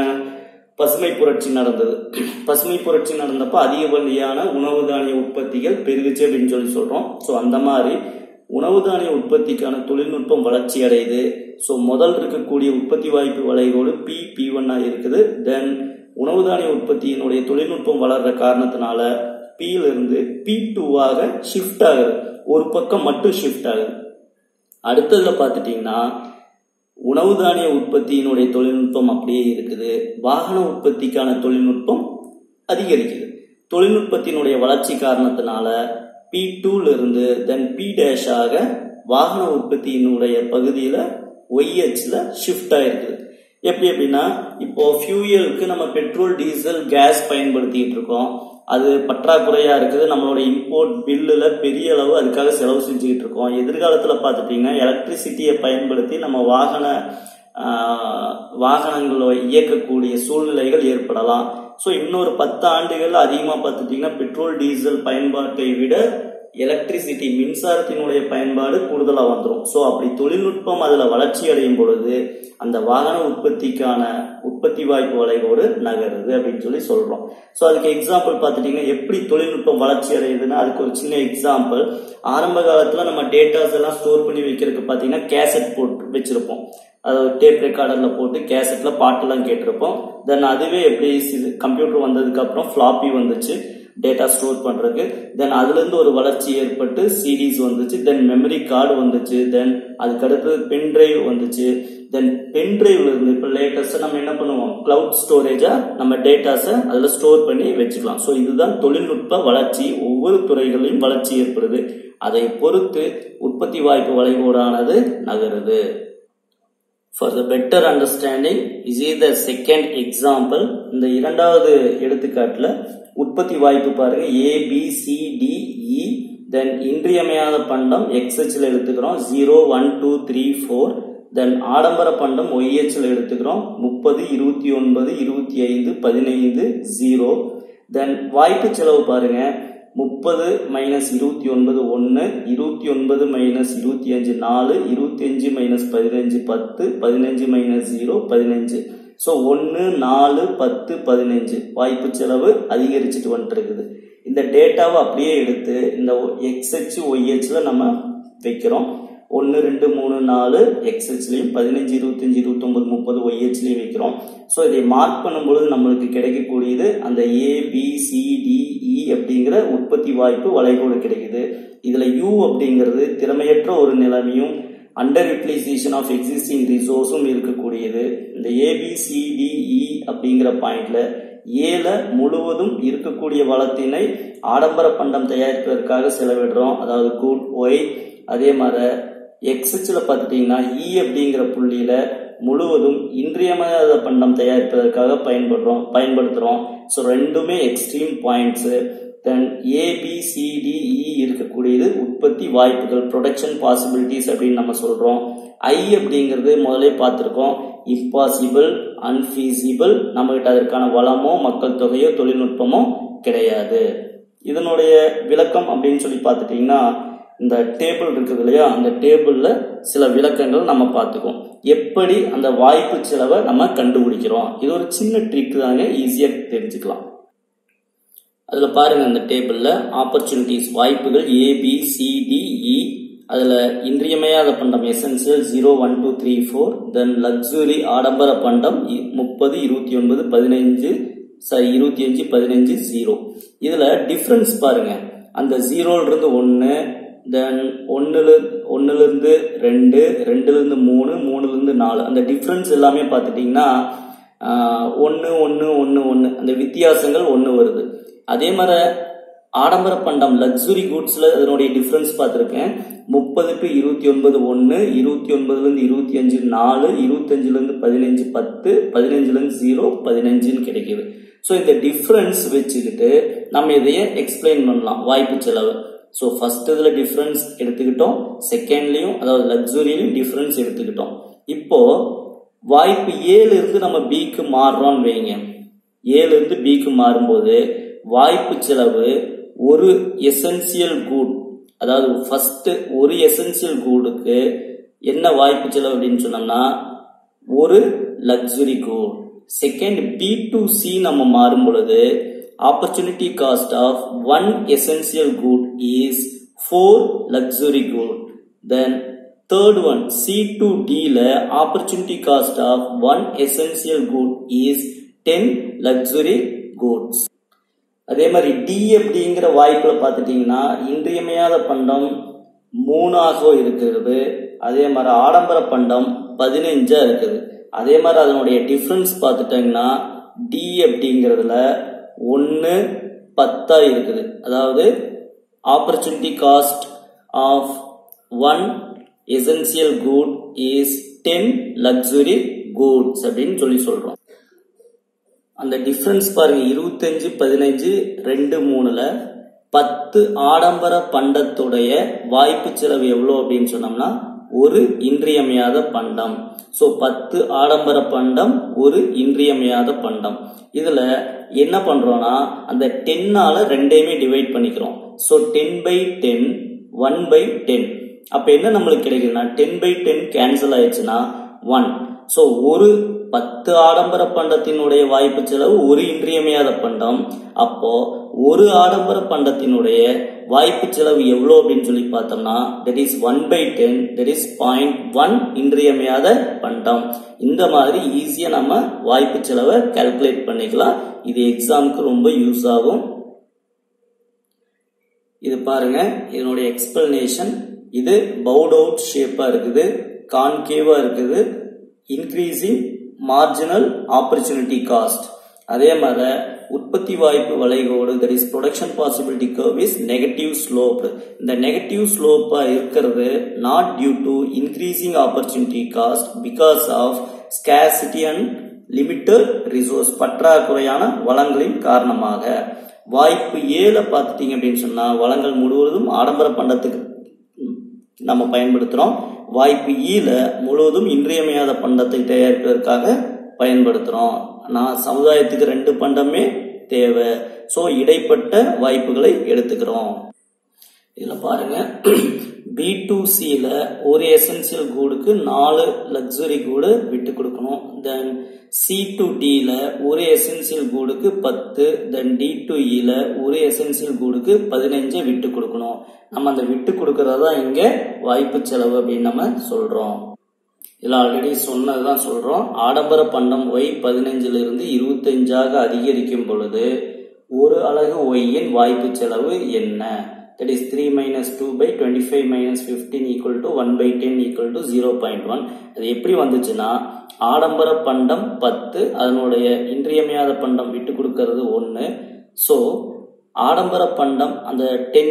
Speaker 2: பசுமை புரட்சி நடந்தது பசுமை புரட்சி நடந்தப்ப அதிகப்படியான உணவு தானிய உற்பத்திகள் பெருகுச்சு அப்படின்னு சொல்லி சொல்றோம் ஸோ அந்த மாதிரி உணவு தானிய உற்பத்திக்கான தொழில்நுட்பம் வளர்ச்சி அடையுது ஸோ முதல் இருக்கக்கூடிய உற்பத்தி வாய்ப்பு வளைகோடு பி பி ஒன்னா இருக்குது தென் உணவு தானிய உற்பத்தியினுடைய தொழில்நுட்பம் வளர்ற காரணத்தினால பியில இருந்து பி டூவாக ஷிஃப்ட் ஆகுது ஒரு பக்கம் மட்டும் ஷிஃப்ட் ஆகுது அடுத்ததுல பார்த்துட்டீங்கன்னா உணவு தானிய உற்பத்தியினுடைய தொழில்நுட்பம் அப்படியே இருக்குது வாகன உற்பத்திக்கான தொழில்நுட்பம் அதிகரிக்குது தொழில்நுட்பத்தினுடைய வளர்ச்சி காரணத்தினால பி டூல இருந்து தென் பி டேஷாக வாகன உற்பத்தியினுடைய பகுதியில ஒய்ஹெச்ல ஷிஃப்ட் ஆயிருக்குது எப்படி அப்படின்னா இப்போ ஃபியூயலுக்கு நம்ம பெட்ரோல் டீசல் கேஸ் பயன்படுத்திட்டு இருக்கோம் அது பற்றாக்குறையா இருக்குது நம்மளோட இம்போர்ட் பில்லுல பெரிய அளவு அதுக்காக செலவு செஞ்சுக்கிட்டு இருக்கோம் எதிர்காலத்துல பார்த்துட்டீங்கன்னா எலக்ட்ரிசிட்டியை பயன்படுத்தி நம்ம வாகன வாகனங்களை இயக்கக்கூடிய சூழ்நிலைகள் ஏற்படலாம் ஸோ இன்னொரு பத்து ஆண்டுகள் அதிகமாக பார்த்துட்டீங்கன்னா பெட்ரோல் டீசல் பயன்பாட்டை விட எலக்ட்ரிசிட்டி மின்சாரத்தினுடைய பயன்பாடு கூடுதலாக வந்துடும் ஸோ அப்படி தொழில்நுட்பம் அதில் வளர்ச்சி அடையும் பொழுது அந்த வாகன உற்பத்திக்கான உற்பத்தி வாய்ப்பு வளைவோடு நகருது அப்படின்னு சொல்லி சொல்கிறோம் ஸோ அதுக்கு எக்ஸாம்பிள் பார்த்துட்டிங்கன்னா எப்படி தொழில்நுட்பம் வளர்ச்சி அடையுதுன்னா அதுக்கு ஒரு சின்ன எக்ஸாம்பிள் ஆரம்ப காலத்தில் நம்ம டேட்டாஸ் எல்லாம் ஸ்டோர் பண்ணி வைக்கிறதுக்கு பார்த்தீங்கன்னா கேசட் போட்டு வச்சிருப்போம் அதாவது டேப் ரெக்கார்டரில் போட்டு கேசட்டில் பாட்டெல்லாம் கேட்டிருப்போம் தென் அதுவே எப்படி கம்ப்யூட்டர் வந்ததுக்கு அப்புறம் ஃப்ளாப்பி வந்துச்சு டேட்டா ஸ்டோர் பண்றதுக்கு தென் அதுலேருந்து ஒரு வளர்ச்சி ஏற்பட்டு சிடிஸ் வந்துச்சு தென் மெமரி கார்டு வந்துச்சு தென் அதுக்கடுத்து பென் டிரைவ் வந்துச்சு தென் பென் டிரைவ்ல இருந்து இப்போ லேட்டஸ்ட்டாக நம்ம என்ன பண்ணுவோம் கிளவுட் ஸ்டோரேஜா நம்ம டேட்டாஸை அதில் ஸ்டோர் பண்ணி வச்சுக்கலாம் ஸோ இதுதான் தொழில்நுட்ப வளர்ச்சி ஒவ்வொரு துறைகளிலும் வளர்ச்சி ஏற்படுது அதை பொறுத்து உற்பத்தி வாய்ப்பு வளைகோடானது நகருது for the better understanding is uh the second example இந்த இரண்டாவது எடுத்துக்காட்டில் உற்பத்தி வாய்ப்பு பாருங்க A B C D E then இன்றியமையாத பண்டம் எக்ஸ்ஹெச்ல எடுத்துக்கிறோம் zero one two three four then ஆடம்பர பண்டம் ஒய்ஹெச்ல எடுத்துக்கிறோம் முப்பது இருபத்தி ஒன்பது இருபத்தி ஐந்து பதினைந்து ஜீரோ தென் வாய்ப்பு செலவு பாருங்க முப்பது மைனஸ் இருபத்தி ஒன்பது ஒன்று இருபத்தி ஒன்பது மைனஸ் இருபத்தி அஞ்சு நாலு இருபத்தி அஞ்சு மைனஸ் பதினஞ்சு பத்து பதினஞ்சு மைனஸ் ஜீரோ பதினஞ்சு ஸோ ஒன்று நாலு பத்து பதினஞ்சு வாய்ப்பு செலவு அதிகரிச்சுட்டு வந்துட்டு இந்த டேட்டாவை அப்படியே எடுத்து இந்த எக்ஸ்ஹெச் ஒய்ஹெச்ல நம்ம வைக்கிறோம் ஒன்று ரெண்டு மூணு நாலு எக்ஸ்ஹெச்லையும் பதினஞ்சு இருபத்தஞ்சு இருபத்தொம்பது முப்பது ஒய்ஹெச்லையும் வைக்கிறோம் ஸோ இதை மார்க் பண்ணும்பொழுது நம்மளுக்கு கிடைக்கக்கூடியது அந்த A B C D E அப்படிங்கிற உற்பத்தி வாய்ப்பு வளைகோடு கிடைக்குது இதில் யூ அப்படிங்கிறது திறமையற்ற ஒரு நிலைமையும் அண்டர் யூட்டிலைசேஷன் ஆஃப் எக்ஸிஸ்டிங் ரிசோர்ஸும் இருக்கக்கூடியது இந்த ஏபிசிடிஇ அப்படிங்கிற பாயிண்ட்ல ஏல முழுவதும் இருக்கக்கூடிய வளத்தினை ஆடம்பர பண்டம் தயாரிப்பதற்காக செலவிடுறோம் அதாவது குட் ஒய் அதே மாதிரி எக்ஸச்சில் பார்த்துட்டிங்கன்னா இ அப்படிங்கிற புள்ளியில் முழுவதும் இன்றியமையாத பண்டம் தயாரிப்பதற்காக பயன்படுறோம் பயன்படுத்துகிறோம் ஸோ ரெண்டுமே எக்ஸ்ட்ரீம் பாயிண்ட்ஸு தென் ஏபிசிடிஇ இருக்கக்கூடியது உற்பத்தி வாய்ப்புகள் ப்ரொடக்ஷன் பாசிபிலிட்டிஸ் அப்படின்னு நம்ம சொல்கிறோம் ஐ அப்படிங்கிறது முதலே பார்த்துருக்கோம் இம்பாசிபிள் அன்ஃபீசிபிள் நம்மகிட்ட அதற்கான வளமோ மக்கள் தொகையோ தொழில்நுட்பமோ கிடையாது இதனுடைய விளக்கம் அப்படின்னு சொல்லி பார்த்துட்டிங்கன்னா இந்த டேபிள் இருக்குது இல்லையா அந்த டேபிளில் சில விளக்கங்கள் நம்ம பார்த்துக்கோம் எப்படி அந்த வாய்ப்பு செலவை நம்ம கண்டுபிடிக்கிறோம் இது ஒரு சின்ன ட்ரிக் தாங்க ஈஸியாக தெரிஞ்சுக்கலாம் அதில் பாருங்க அந்த டேபிளில் ஆப்பர்ச்சுனிட்டிஸ் வாய்ப்புகள் ஏபிசிடிஇ அதில் இன்றியமையாத பண்டம் essential zero one two three four then luxury ஆடம்பர பண்டம் முப்பது இருபத்தி ஒன்பது பதினைஞ்சு சாரி இருபத்தி அஞ்சு பதினஞ்சு ஜீரோ இதில் டிஃப்ரென்ஸ் பாருங்க அந்த ஜீரோலிருந்து ஒன்று தென் ஒன்றுல ஒன்றுலேருந்து ரெண்டு ரெண்டுலேருந்து மூணு மூணுலேருந்து நாலு அந்த டிஃப்ரென்ஸ் எல்லாமே பார்த்துட்டிங்கன்னா ஒன்று ஒன்று ஒன்று ஒன்று அந்த வித்தியாசங்கள் ஒன்று வருது அதே மாதிரி ஆடம்பர பண்டம் லக்ஸுரி குட்ஸில் அதனுடைய டிஃப்ரென்ஸ் பார்த்துருக்கேன் முப்பது டு இருபத்தி ஒன்பது ஒன்று இருபத்தி ஒன்பதுலேருந்து இருபத்தி அஞ்சு நாலு இருபத்தஞ்சிலேருந்து பதினஞ்சு பத்து பதினஞ்சுலேருந்து ஜீரோ பதினஞ்சுன்னு கிடைக்கிது ஸோ இந்த டிஃப்ரென்ஸ் வச்சுக்கிட்டு நம்ம இதையே எக்ஸ்பிளைன் பண்ணலாம் வாய்ப்பு செலவு ஸோ ஃபர்ஸ்ட் இதில் டிஃப்ரென்ஸ் எடுத்துக்கிட்டோம் செகண்ட்லேயும் அதாவது லக்ஸுரியிலையும் டிஃப்ரென்ஸ் எடுத்துக்கிட்டோம் இப்போ வாய்ப்பு ஏழு இருந்து நம்ம பிக்கு மாறுறோம்னு வைங்க ஏழு இருந்து பிக்கு மாறும்போது வாய்ப்பு செலவு ஒரு எசென்சியல் கூட் அதாவது ஃபர்ஸ்ட் ஒரு எசென்சியல் கூடுக்கு என்ன வாய்ப்பு செலவு அப்படின்னு சொன்னோம்னா ஒரு லக்ஸுரி கூட் செகண்ட் பி டு சி நம்ம மாறும் பொழுது opportunity cost of one essential good is four luxury good then third one C to டியில் opportunity cost of one essential good is ten luxury goods அதே மாதிரி டி அப்படிங்கிற வாய்ப்பில் பார்த்துட்டிங்கன்னா இன்றியமையாத பண்டம் மூணாக இருக்கிறது அதே மாதிரி ஆடம்பர பண்டம் பதினஞ்சா இருக்குது அதே மாதிரி அதனுடைய டிஃப்ரென்ஸ் பார்த்துட்டிங்கன்னா டி அப்படிங்கிறதுல ஒன்று பத்தா இருக்குது அதாவது opportunity cost of one essential good is ten luxury goods அப்படின்னு சொல்லி சொல்றோம் அந்த டிஃப்ரென்ஸ் பாருங்க இருபத்தஞ்சு பதினஞ்சு ரெண்டு மூணுல பத்து ஆடம்பர பண்டத்துடைய வாய்ப்பு செலவு எவ்வளோ அப்படின்னு சொன்னோம்னா ஒரு இன்றியமையாத பண்டம் ஸோ பத்து ஆடம்பர பண்டம் ஒரு இன்றியமையாத பண்டம் இதுல என்ன பண்றோம்னா அந்த டென்னால ரெண்டையுமே டிவைட் பண்ணிக்கிறோம் so ten by ten one by ten அப்ப என்ன நம்மளுக்கு கிடைக்குதுன்னா டென் பை டென் கேன்சல் ஆயிடுச்சுன்னா ஒன் ஸோ ஒரு பத்து ஆடம்பர பண்டத்தினுடைய வாய்ப்பு செலவு ஒரு இன்றியமையாத பண்டம் அப்போ ஒரு ஆடம்பர பண்டத்தினுடைய வாய்ப்பு செலவு எவ்வளோ அப்படின்னு சொல்லி பார்த்தோம்னா that is one by ten that is point one இன்றியமையாத பண்டம் இந்த மாதிரி ஈஸியாக நம்ம வாய்ப்பு செலவை கால்குலேட் பண்ணிக்கலாம் இது எக்ஸாமுக்கு ரொம்ப யூஸ் ஆகும் இது பாருங்க இதனுடைய எக்ஸ்பிளனேஷன் இது பவுட் அவுட் ஷேப்பா இருக்குது கான்கேவா இருக்குது இன்க்ரீசிங் மார்ஜினல் ஆப்பர்ச்சுனிட்டி காஸ்ட் அதே மாதிரி உற்பத்தி வாய்ப்பு வளைகோடு that is production possibility curve is negative slope இந்த நெகட்டிவ் ஸ்லோப்பா இருக்கிறது not due to increasing opportunity cost because of scarcity and limited resource பற்றாக்குறையான வளங்களின் காரணமாக வாய்ப்பு ஏழை பார்த்துட்டீங்க அப்படின்னு சொன்னா வளங்கள் முழுவதும் ஆடம்பர பண்டத்துக்கு நம்ம பயன்படுத்துறோம் வாய்ப்பு ஈல முழுவதும் இன்றியமையாத பண்டத்தை தயாரிப்பதற்காக பயன்படுத்துறோம் நான் சமுதாயத்துக்கு ரெண்டு பண்டமே தேவை ஸோ இடைப்பட்ட வாய்ப்புகளை எடுத்துக்கிறோம் இதில் பாருங்க பி டு சியில் ஒரு எசென்சியல் கூடுக்கு நாலு லக்ஸுரி கூடு விட்டு கொடுக்கணும் தென் சி டு டியில் ஒரு எசென்சியல் கூடுக்கு பத்து தென் டி டு இல ஒரு எசென்சியல் கூடுக்கு பதினஞ்சு விட்டு கொடுக்கணும் நம்ம அந்த விட்டு கொடுக்கறது தான் இங்கே வாய்ப்பு செலவு அப்படின்னு நம்ம சொல்கிறோம் இதில் ஆல்ரெடி சொன்னது தான் சொல்கிறோம் ஆடம்பர பண்டம் ஒய் பதினஞ்சிலிருந்து இருபத்தஞ்சாக அதிகரிக்கும் பொழுது ஒரு அலகு ஒய்யின் வாய்ப்பு செலவு என்ன that is three minus two by twenty five minus fifteen equal to one by ten equal to zero point one அது எப்படி வந்துச்சுன்னா ஆடம்பர பண்டம் பத்து அதனுடைய இன்றியமையாத பண்டம் விட்டு கொடுக்கறது ஒன்று ஸோ ஆடம்பர பண்டம் அந்த டென்னை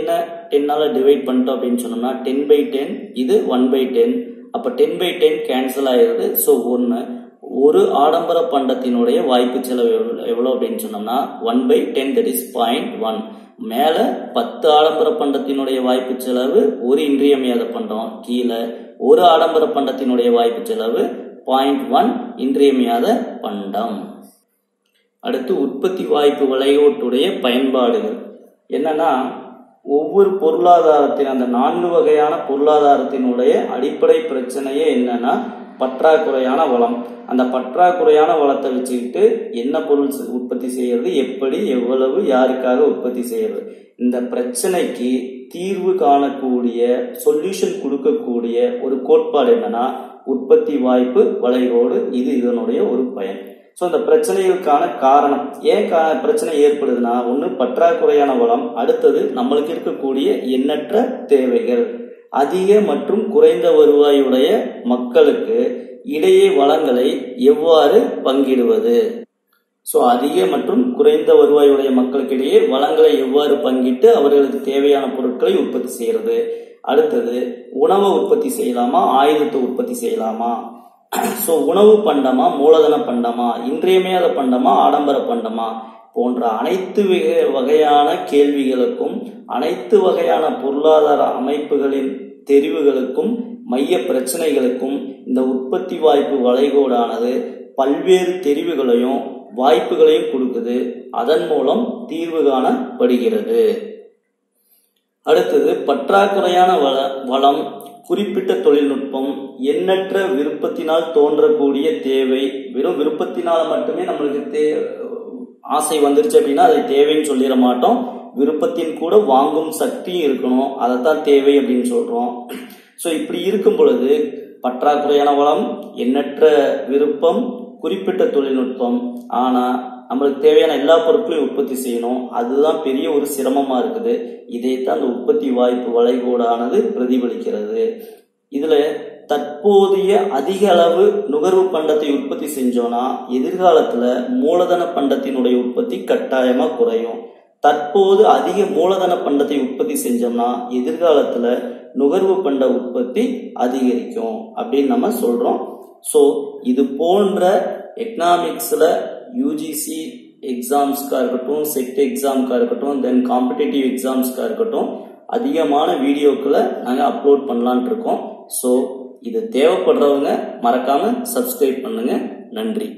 Speaker 2: டென்னால் டிவைட் பண்ணிட்டோம் அப்படின்னு சொன்னோம்னா டென் பை டென் இது ஒன் பை டென் அப்போ டென் பை டென் கேன்சல் ஆயிடுது ஸோ ஒன்று ஒரு ஆடம்பர பண்டத்தினுடைய வாய்ப்பு செலவு எவ்வளோ எவ்வளோ அப்படின்னு சொன்னோம்னா one by ten that is point one மேலே பத்து ஆடம்பர பண்டத்தினுடைய வாய்ப்பு செலவு ஒரு இன்றியமையாத பண்டம் கீழே ஒரு ஆடம்பர பண்டத்தினுடைய வாய்ப்பு செலவு பாயிண்ட் ஒன் இன்றியமையாத பண்டம் அடுத்து உற்பத்தி வாய்ப்பு வளைகோட்டுடைய பயன்பாடுகள் என்னன்னா ஒவ்வொரு பொருளாதாரத்தின் அந்த நான்கு வகையான பொருளாதாரத்தினுடைய அடிப்படை பிரச்சனையே என்னன்னா பற்றாக்குறையான வளம் அந்த பற்றாக்குறையான வளத்தை வச்சுக்கிட்டு என்ன பொருள் செ- உற்பத்தி செய்யறது எப்படி எவ்வளவு யாருக்காக உற்பத்தி செய்யறது இந்த பிரச்சனைக்கு தீர்வு காணக்கூடிய சொல்யூஷன் கொடுக்கக்கூடிய ஒரு கோட்பாடு என்னன்னா உற்பத்தி வாய்ப்பு வளைகோடு இது இதனுடைய ஒரு பயன் ஸோ இந்த பிரச்சனைகளுக்கான காரணம் ஏன் கா பிரச்சனை ஏற்படுதுன்னா ஒன்று பற்றாக்குறையான வளம் அடுத்தது நம்மளுக்கு இருக்கக்கூடிய எண்ணற்ற தேவைகள் அதிக மற்றும் குறைந்த வருவாயுடைய மக்களுக்கு இடையே வளங்களை எவ்வாறு பங்கிடுவது ஸோ அதிக மற்றும் குறைந்த வருவாயுடைய மக்களுக்கிடையே வளங்களை எவ்வாறு பங்கிட்டு அவர்களுக்கு தேவையான பொருட்களை உற்பத்தி செய்யறது அடுத்தது உணவை உற்பத்தி செய்யலாமா ஆயுதத்தை உற்பத்தி செய்யலாமா ஸோ உணவு பண்டமா மூலதன பண்டமா இன்றியமையாத பண்டமா ஆடம்பர பண்டமா போன்ற அனைத்து வகை- வகையான கேள்விகளுக்கும் அனைத்து வகையான பொருளாதார அமைப்புகளின் தெரிவுகளுக்கும் மைய பிரச்சனைகளுக்கும் இந்த உற்பத்தி வாய்ப்பு வளைகோடானது பல்வேறு தெரிவுகளையும் வாய்ப்புகளையும் கொடுக்குது அதன் மூலம் தீர்வு காணப்படுகிறது அடுத்தது பற்றாக்குறையான வள வளம் குறிப்பிட்ட தொழில்நுட்பம் எண்ணற்ற விருப்பத்தினால் தோன்றக்கூடிய தேவை வெறும் விருப்பத்தினால மட்டுமே நம்மளுக்கு தே ஆசை வந்துருச்சு அப்படின்னா அதை தேவைன்னு சொல்லிட மாட்டோம் விருப்பத்தின் கூட வாங்கும் சக்தியும் இருக்கணும் அதைத்தான் தேவை அப்படின்னு சொல்றோம் ஸோ இப்படி இருக்கும் பொழுது பற்றாக்குறையான வளம் எண்ணற்ற விருப்பம் குறிப்பிட்ட தொழில்நுட்பம் ஆனா நம்மளுக்கு தேவையான எல்லா பொருட்களையும் உற்பத்தி செய்யணும் அதுதான் பெரிய ஒரு சிரமமா இருக்குது இதைத்தான் அந்த உற்பத்தி வாய்ப்பு வளைகோடானது பிரதிபலிக்கிறது இதுல தற்போதைய அதிக அளவு நுகர்வு பண்டத்தை உற்பத்தி செஞ்சோம்னா எதிர்காலத்துல மூலதன பண்டத்தினுடைய உற்பத்தி கட்டாயமா குறையும் தற்போது அதிக மூலதன பண்டத்தை உற்பத்தி செஞ்சோம்னா எதிர்காலத்துல நுகர்வு பண்ட உற்பத்தி அதிகரிக்கும் அப்படின்னு நம்ம சொல்றோம் ஸோ இது போன்ற எக்கனாமிக்ஸ்ல யூஜிசி எக்ஸாம்ஸ்க்காக இருக்கட்டும் செட் எக்ஸாம்க்காக இருக்கட்டும் தென் காம்படிட்டிவ் எக்ஸாம்ஸ்க்காக இருக்கட்டும் அதிகமான வீடியோக்களை நாங்கள் அப்லோட் பண்ணலான்ட்டு இருக்கோம் ஸோ இது தேவைப்படுறவங்க மறக்காம சப்ஸ்கிரைப் பண்ணுங்க நன்றி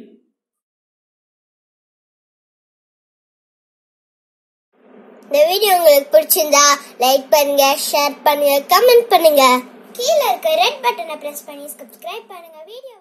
Speaker 1: இந்த வீடியோ உங்களுக்கு பிடிச்சிருந்தா லைக் பண்ணுங்க ஷேர் பண்ணுங்க கமெண்ட் பண்ணுங்க கீழே இருக்க ரெட் பட்டனை பிரஸ் பண்ணி சப்ஸ்கிரைப் பண்ணுங்க வீடியோ